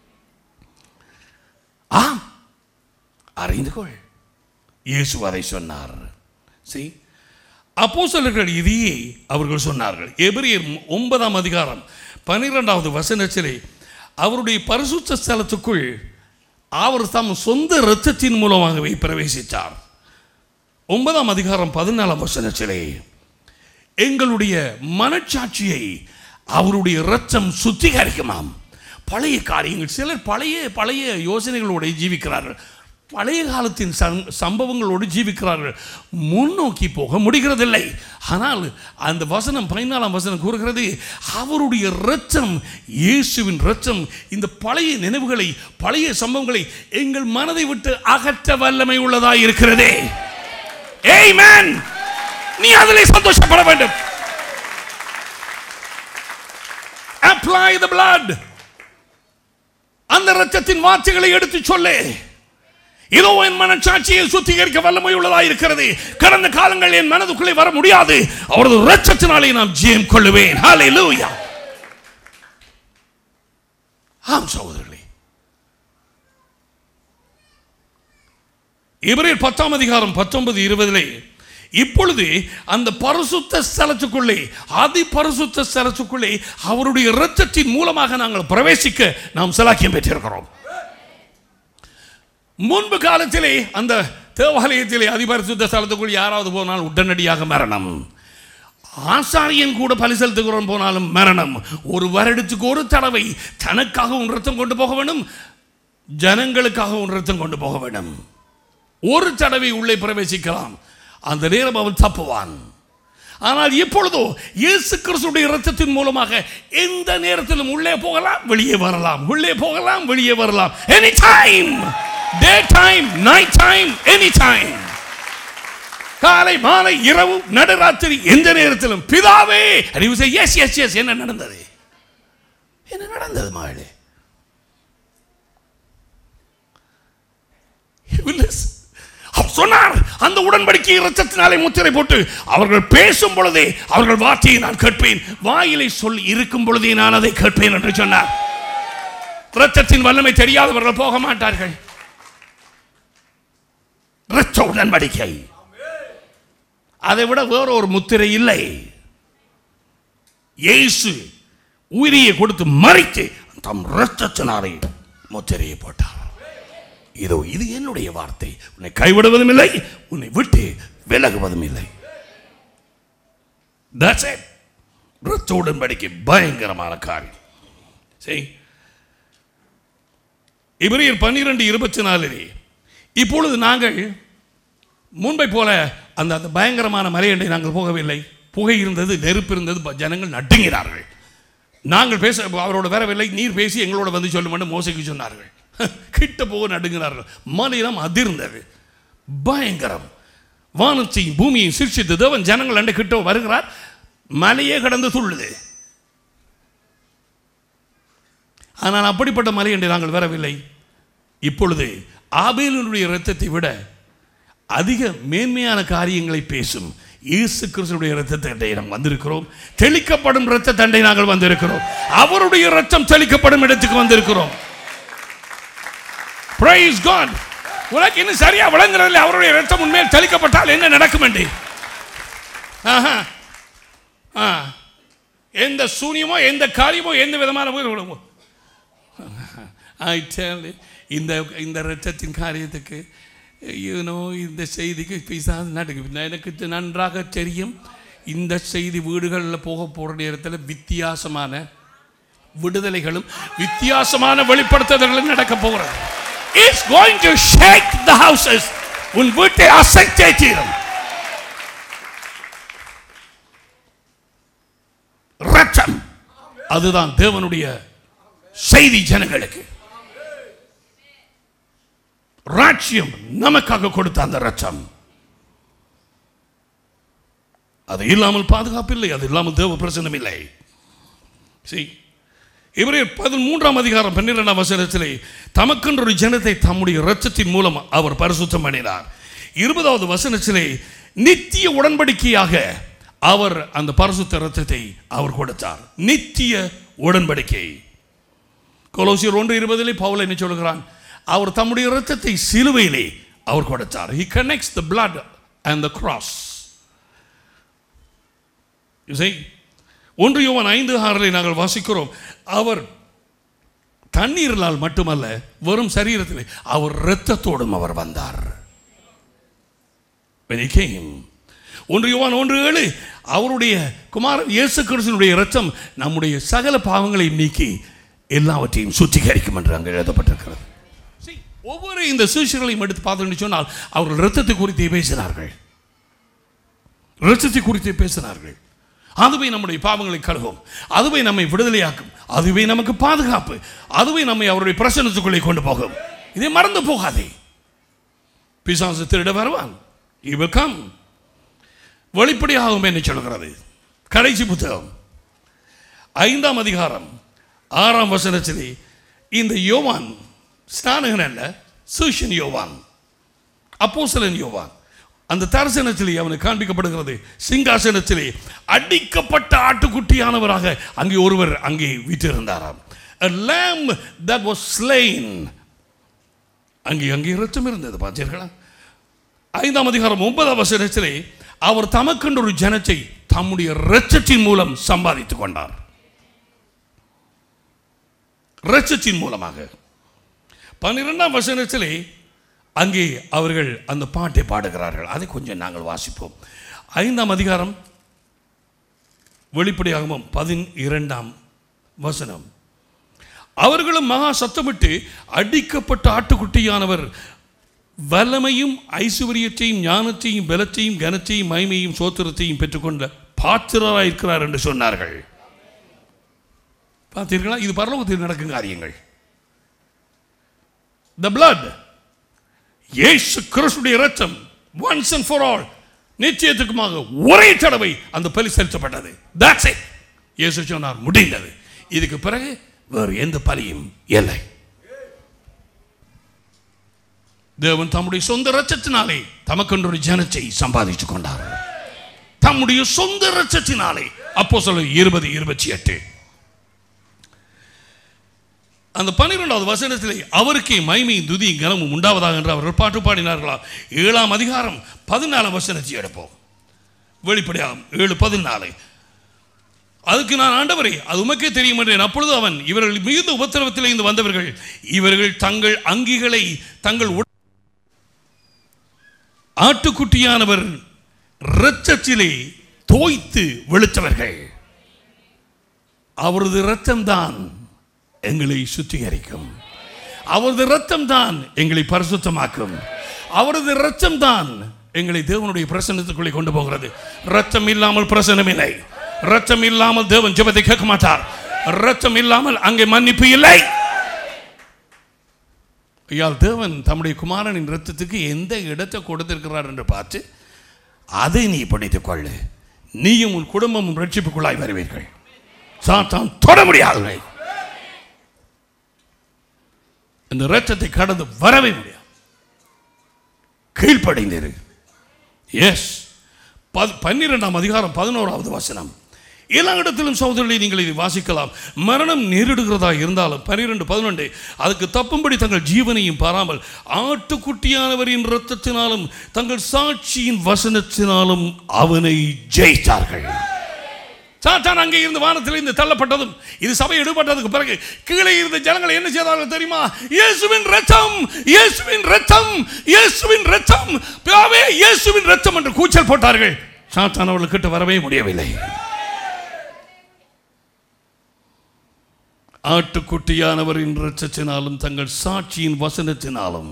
ஆம் அறிந்து கொள் இயேசு அதை சொன்னார் see அப்போஸ்தலர்கள் இதையே அவர்கள் சொன்னார்கள் எபிரியர் ஒன்பதாம் அதிகாரம் பன்னிரெண்டாவது வசனத்திலே அவருடைய பரிசுத்த ஸ்தலத்துக்குள் அவர் தம் சொந்த இரத்தத்தின் மூலமாகவே பிரவேசித்தார் ஒன்பதாம் அதிகாரம் பதினாலாம் வசனத்திலே எங்களுடைய மனச்சாட்சியை அவருடைய இரத்தம் சுத்திகரிக்குமாம் பழைய காரியங்கள் சிலர் பழைய பழைய யோசனைகளோடு ஜீவிக்கிறார்கள் பழைய காலத்தின் சம் சம்பவங்களோடு ஜீவிக்கிறார்கள் முன்னோக்கி போக முடிகிறதில்லை ஆனால் அந்த வசனம் பதினாலாம் வசனம் கூறுகிறது அவருடைய இரத்தம் இயேசுவின் இரத்தம் இந்த பழைய நினைவுகளை பழைய சம்பவங்களை எங்கள் மனதை விட்டு அகற்ற வல்லமை உள்ளதாய் இருக்கிறதே Amen. நீ அதிலே சந்தோஷப்பட வேண்டும் apply the blood அந்த இரத்தத்தின் வார்த்தைகளை எடுத்து சொல்லு இதோ என் மனச்சாட்சியை சுத்திகரிக்க வல்லமை உள்ளதா இருக்கிறது கடந்த காலங்கள் என் மனதுக்குள்ளே வர முடியாது அவரது இரத்தத்தினாலே நான் ஜெயம் கொள்ளுவேன் ஹalleluya ஆம் சகோதரர்களே இவரில் பத்தாம் அதிகாரம் பத்தொன்பது இருபதிலே இப்பொழுது அந்த பரிசுத்த ஸ்தலத்துக்குள்ளே அதி பரிசுத்த ஸ்தலத்துக்குள்ளே அவருடைய இரத்தத்தின் மூலமாக நாங்கள் பிரவேசிக்க நாம் சலாக்கியம் பெற்றிருக்கிறோம் முன்பு காலத்திலே அந்த தேவாலயத்திலே அதிபரிசுத்த ஸ்தலத்துக்குள் யாராவது போனால் உடனடியாக மரணம் ஆசாரியன் கூட பலி செலுத்துகிறோம் போனாலும் மரணம் ஒரு வருடத்துக்கு ஒரு தடவை தனக்காகவும் ரத்தம் கொண்டு போக வேண்டும் ஜனங்களுக்காகவும் ரத்தம் கொண்டு போக வேண்டும் ஒரு தடவை உள்ளே பிரவேசிக்கலாம் அந்த நேரம் அவன் தப்புவான் ஆனால் இப்பொழுதோ இயேசு கிறிஸ்துடைய இரத்தத்தின் மூலமாக எந்த நேரத்திலும் உள்ளே போகலாம் வெளியே வரலாம் உள்ளே போகலாம் வெளியே வரலாம் any time day time night time any time காலை மாலை இரவு நடுராத்திரி எந்த நேரத்திலும் பிதாவே அறிவு எஸ் எஸ் எஸ் என்ன நடந்தது என்ன நடந்தது மகளே அவர் சொன்னார் அந்த உடன்படிக்கை இரத்தத்தினாலே முத்திரை போட்டு அவர்கள் பேசும் பொழுதே அவர்கள் வார்த்தையை நான் கேட்பேன் வாயிலை சொல்லி இருக்கும் பொழுதே நான் அதை கேட்பேன் என்று சொன்னார் இரத்தத்தின் வல்லமை தெரியாதவர்கள் போக மாட்டார்கள் இரத்த உடன்படிக்கை அதை விட வேற ஒரு முத்திரை இல்லை இயேசு உயிரியை கொடுத்து மறைத்து தம் இரத்தத்தினாலே முத்திரையை போட்டார் இதோ இது என்னுடைய வார்த்தை உன்னை கைவிடுவதும் இல்லை உன்னை விட்டு விலகுவதும் இல்லை That's it. இரத்த உடன்படிக்கை பயங்கரமான காரியம் சரி இவரையர் பன்னிரெண்டு இருபத்தி நாலிலே இப்பொழுது நாங்கள் முன்பை போல அந்த அந்த பயங்கரமான மலையண்டை நாங்கள் போகவில்லை புகை இருந்தது நெருப்பு இருந்தது ப- ஜனங்கள் நடுங்கினார்கள் நாங்கள் பேச அவரோட வரவில்லை நீர் பேசி எங்களோட வந்து சொல்லும் மோசைக்கு சொன்னார்கள் கிட்ட போக நடுங்கினார்கள் மலையெல்லாம் அதிர்ந்தது பயங்கரம் வானத்தையும் பூமியையும் சிருஷ்டித்து தேவன் ஜனங்கள் அண்டை கிட்ட வருகிறார் மலையே கடந்து துள்ளுது ஆனால் அப்படிப்பட்ட மலை என்று நாங்கள் வரவில்லை இப்பொழுது ஆபேலினுடைய இரத்தத்தை விட அதிக மேன்மையான காரியங்களை பேசும் இயேசு கிறிஸ்துடைய இரத்த தண்டை நாம் வந்திருக்கிறோம் தெளிக்கப்படும் இரத்த தண்டை நாங்கள் வந்திருக்கிறோம் அவருடைய இரத்தம் தெளிக்கப்படும் இடத்துக்கு வந்திருக்கிறோம் பிரைஸ் காட் உனக்கு இன்னும் சரியா விளங்குறதில்லை அவருடைய இரத்தம் உண்மையில் தெளிக்கப்பட்டால் என்ன நடக்கும் என்று ஆஹா. ஆ. எந்த சூனியமோ எந்த காரியமோ எந்த விதமான ஐ டெல் இந்த இந்த ரத்தத்தின் காரியத்துக்கு யூனோ இந்த செய்திக்கு பிசாசு நடுக்கு எனக்கு இது நன்றாக தெரியும் இந்த செய்தி வீடுகளில் போக போகிற நேரத்தில் வித்தியாசமான விடுதலைகளும் வித்தியாசமான வெளிப்படுத்துதல்களும் நடக்க போகிறது it's going to shake the houses உன் வீட்டை அசைத்தே தீரும் ரத்தம் அதுதான் தேவனுடைய செய்தி ஜனங்களுக்கு ராட்சியம் நமக்காக கொடுத்த அந்த ரத்தம் அது இல்லாமல் பாதுகாப்பு இல்லை அது இல்லாமல் தேவ பிரசனம் இல்லை See, இவரேர் பதிமூன்றாம் அதிகாரம் பன்னிரெண்டாம் வசனத்திலே தமக்கென்ற ஒரு ஜனத்தை தம்முடைய இரத்தத்தின் மூலம் அவர் பரிசுத்தம் பண்ணினார் இருபதாவது வசனத்திலே நித்திய உடன்படிக்கையாக அவர் அந்த பரிசுத்த இரத்தத்தை அவர் கொடுத்தார் நித்திய உடன்படிக்கை கொலோசியர் ஒன்று இருபதிலே பவுல் என்ன சொல்கிறான் அவர் தம்முடைய இரத்தத்தை சிலுவையிலே அவர் கொடுத்தார் he connects the blood and the cross you see ஒன்று யோவான் ஐந்து ஆறிலே நாங்கள் வாசிக்கிறோம் அவர் தண்ணீரினால் மட்டுமல்ல வெறும் சரீரத்திலே அவர் இரத்தத்தோடும் அவர் வந்தார் When he came. ஒன்று யோவான் ஒன்று ஏழு அவருடைய குமாரன் இயேசு கிறிஸ்துனுடைய இரத்தம் நம்முடைய சகல பாவங்களையும் நீக்கி எல்லாவற்றையும் சுத்திகரிக்கும் என்று அங்கே எழுதப்பட்டிருக்கிறது See, ஒவ்வொரு இந்த சீஷர்களையும் எடுத்து பார்த்தோம்னு சொன்னால் அவர்கள் இரத்தத்தை குறித்து பேசினார்கள் இரத்தத்தை குறித்து பேசினார்கள் அதுவே நம்முடைய பாவங்களை கழுவும் அதுவே நம்மை விடுதலையாக்கும் அதுவே நமக்கு பாதுகாப்பு அதுவே நம்மை அவருடைய பிரசனத்துக்குள்ளே கொண்டு போகும் இதை மறந்து போகாதே பிசாசு திருட வருவான் இவ கம் வெளிப்படையாகும் என்று சொல்கிறது கடைசி புத்தகம் ஐந்தாம் அதிகாரம் ஆறாம் வசனத்திலே இந்த யோவான் ஸ்நானகன் அல்ல சூஷன் யோவான் அப்போஸ்தலன் யோவான் அந்த தரிசனத்திலே அவனுக்கு காண்பிக்கப்படுகிறது சிங்காசனத்திலே அடிக்கப்பட்ட ஆட்டுக்குட்டியானவராக அங்கே ஒருவர் அங்கே வீற்றிருந்தாராம் a lamb that was slain அங்கே அங்கே இரத்தம் இருந்தது பார்த்தீர்களா ஐந்தாம் அதிகாரம் ஒன்பதாம் வசனத்திலே அவர் தமக்கென்ற ஒரு ஜனத்தை தம்முடைய இரத்தத்தின் மூலம் சம்பாதித்துக் கொண்டார் இரத்தத்தின் மூலமாக பன்னிரெண்டாம் வசனத்திலே அங்கே அவர்கள் அந்த பாட்டை பாடுகிறார்கள் அதை கொஞ்சம் நாங்கள் வாசிப்போம் ஐந்தாம் அதிகாரம் வெளிப்படையாகவும் பதினிரண்டாம் வசனம் அவர்களும் மகா சத்தமிட்டு அடிக்கப்பட்ட ஆட்டுக்குட்டியானவர் வல்லமையும் ஐஸ்வர்யத்தையும் ஞானத்தையும் பலத்தையும் கனத்தையும் மகிமையும் சோத்திரத்தையும் பெற்றுக்கொண்ட பாத்திரராக இருக்கிறார் என்று சொன்னார்கள் பார்த்தீர்களா இது பரலோகத்தில் நடக்கும் காரியங்கள் த blood இயேசு கிறிஸ்துடைய இரத்தம் ஒன்ஸ் அண்ட் ஃபார் ஆல் நிச்சயத்துக்குமாக ஒரே தடவை அந்த பலி செலுத்தப்பட்டது தட்ஸ் இட் இயேசு சொன்னார் முடிந்தது இதுக்கு பிறகு வேறு எந்த பலியும் இல்லை தேவன் தம்முடைய சொந்த ரச்சத்தினாலே தமக்கென்று ஒரு ஜனத்தை சம்பாதித்துக் கொண்டார் தம்முடைய சொந்த ரச்சத்தினாலே அப்போ சொல்ல இருபது இருபத்தி எட்டு அந்த பன்னிரெண்டாவது வசனத்திலே அவருக்கே மைமையும் துதியும் கனமும் உண்டாவதாக என்று அவர்கள் பாட்டு பாடினார்களா ஏழாம் அதிகாரம் பதினாலாம் வசனத்தை எடுப்போம் வெளிப்படையாகும் ஏழு பதினாலு அதுக்கு நான் ஆண்டவரே அது உமக்கே தெரியும் என்றேன் அப்பொழுது அவன் இவர்கள் மிகுந்த உபத்திரவத்தில் இருந்து வந்தவர்கள் இவர்கள் தங்கள் அங்கிகளை தங்கள் உட- ஆட்டுக்குட்டியானவர் இரத்தத்திலே தோய்த்து வெளுத்தவர்கள் அவரது இரத்தம்தான் எங்களை சுத்திகரிக்கும் அவரது இரத்தம் தான் எங்களை பரிசுத்தமாக்கும் அவரது இரத்தம் தான் எங்களை தேவனுடைய பிரசன்னத்துக்குள்ளே கொண்டு போகிறது இரத்தம் இல்லாமல் பிரசனம் இல்லை இரத்தம் இல்லாமல் தேவன் ஜெபத்தை கேட்க மாட்டார் இரத்தம் இல்லாமல் அங்கே மன்னிப்பு இல்லை ஐயால் தேவன் தம்முடைய குமாரனின் இரத்தத்துக்கு எந்த இடத்தை கொடுத்திருக்கிறார் என்று பார்த்து அதை நீ படித்துக் கொள்ளு நீயும் உன் குடும்பமும் ரட்சிப்புக்குள்ளாய் வருவீர்கள் சாத்தான் தொட முடியாது இந்த இரத்தத்தை கடந்து வரவே முடியாது கீழ்ப்படைந்திரு எஸ் பன்னிரெண்டாம் அதிகாரம் பதினோராவது வசனம் எல்லா இடத்திலும் சகோதரர்களை நீங்கள் இதை வாசிக்கலாம் மரணம் நேரிடுகிறதா இருந்தாலும் பன்னிரெண்டு பதினொன்று அதுக்கு தப்பும்படி தங்கள் ஜீவனையும் பாராமல் ஆட்டுக்குட்டியானவரின் இரத்தத்தினாலும் தங்கள் சாட்சியின் வசனத்தினாலும் அவனை ஜெயித்தார்கள் சாத்தான் அங்கே இருந்து வானத்தில் இருந்து தள்ளப்பட்டதும் இது சபை எடுபட்டதுக்கு பிறகு கீழே இருந்த ஜனங்களை என்ன செய்தார்கள் தெரியுமா இயேசுவின் ரத்தம் இயேசுவின் ரத்தம் இயேசுவின் ரத்தம் பிதாவே இயேசுவின் ரத்தம் என்று கூச்சல் போட்டார்கள் சாத்தான் அவர்களுக்கிட்ட வரவே முடியவில்லை ஆட்டுக்குட்டியானவரின் இரட்சத்தினாலும் தங்கள் சாட்சியின் வசனத்தினாலும்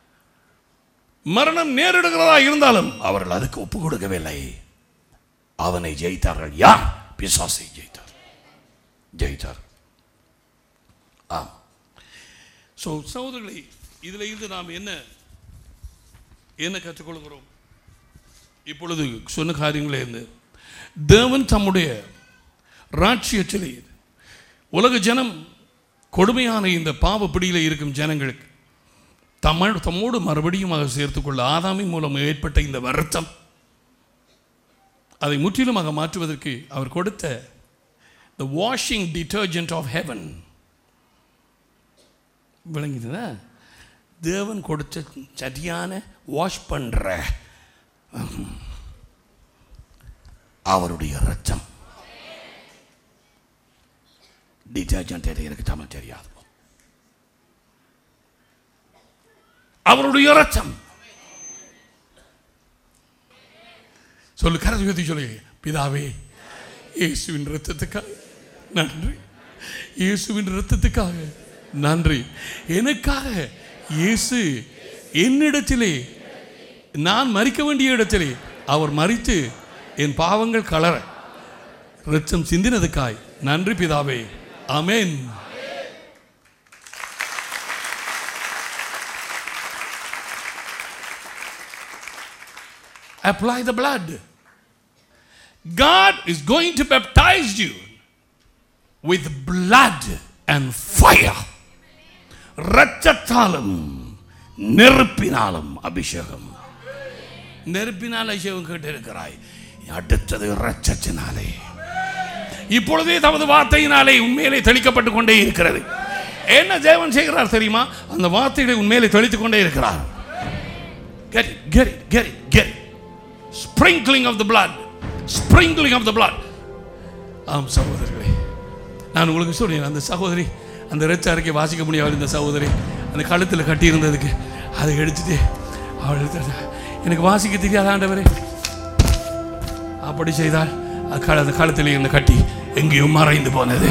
மரணம் நேரிடுகிறதா இருந்தாலும் அவர்கள் அதுக்கு ஒப்பு கொடுக்கவில்லை அவனை ஜெயித்தார்கள் யார் பிசாசை ஜெயித்தார் ஜெயித்தார் ஆம் ஸோ சகோதரர்களே இதில் இருந்து நாம் என்ன என்ன கற்றுக்கொள்கிறோம் இப்பொழுது சொன்ன காரியங்களே இருந்து தேவன் தம்முடைய ராட்சியத்திலே உலக ஜனம் கொடுமையான இந்த பாவ பிடியில் இருக்கும் ஜனங்களுக்கு தம்ம தம்மோடு மறுபடியுமாக சேர்த்துக்கொள்ள ஆதாமின் மூலம் ஏற்பட்ட இந்த வருத்தம் அதை முற்றிலுமாக மாற்றுவதற்கு அவர் கொடுத்த the washing detergent of heaven விளங்கிதுதா தேவன் கொடுத்த சரியான வாஷ் பண்ற அவருடைய ரத்தம் டிட்டர்ஜென்ட் எனக்கு தமிழ் தெரியாது அவருடைய ரத்தம் சொல்லு கரது உயர்த்தி சொல்லு பிதாவே இயேசுவின் ரத்தத்துக்காக நன்றி இயேசுவின் ரத்தத்துக்காக நன்றி எனக்காக இயேசு என்னிடத்திலே நான் மறிக்க வேண்டிய இடத்திலே அவர் மறித்து என் பாவங்கள் கலர ரத்தம் சிந்தினதுக்காய் நன்றி பிதாவே ஆமென் apply the blood. God is going to baptize you with blood and fire. ரத்தத்தாலும் நெருப்பினாலும் அபிஷேகம் நெருப்பினால் அபிஷேகம் கேட்டிருக்கிறாய் அடுத்தது ரத்தத்தினாலே இப்பொழுதே தமது வார்த்தையினாலே உண்மையிலே தெளிக்கப்பட்டு கொண்டே இருக்கிறது என்ன தேவன் செய்கிறார் தெரியுமா அந்த வார்த்தைகளை உண்மையிலே தெளித்துக் கொண்டே இருக்கிறார் get it get it get it get it sprinkling of the blood sprinkling of the blood ஆம் சகோதரர்களே நான் உங்களுக்கு சொல்றேன் அந்த சகோதரி அந்த இரத்த அறிக்கை வாசிக்க முடியாது இந்த சகோதரி அந்த கழுத்தில் கட்டி இருந்ததுக்கு அதை எடுத்துட்டு அவள் எடுத்து எனக்கு வாசிக்க தெரியாத ஆண்டவரே அப்படி செய்தால் அது க- அந்த காலத்தில் இருந்த கட்டி எங்கேயோ மறைந்து போனது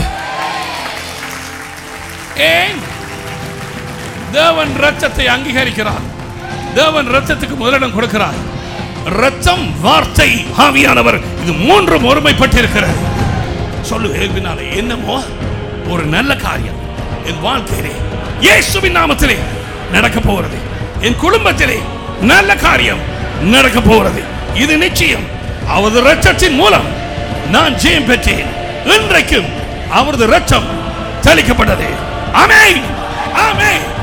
ஏன் தேவன் ரத்தத்தை அங்கீகரிக்கிறார் தேவன் ரத்தத்துக்கு முதலிடம் கொடுக்கிறார் ரத்தம் வார்த்தை ஆவியானவர் இது மூன்றும் ஒருமைப்பட்டிருக்கிறது சொல்லு ஏல்வினாலே என்னமோ ஒரு நல்ல காரியம் என் வாழ்க்கையிலே இயேசுவின் நாமத்திலே நடக்க போகிறது என் குடும்பத்திலே நல்ல காரியம் நடக்க போகிறது இது நிச்சயம் அவரது ரத்தத்தின் மூலம் நான் ஜெயம் பெற்றேன் இன்றைக்கும் அவரது ரத்தம் தெளிக்கப்பட்டது ஆமென் ஆமென்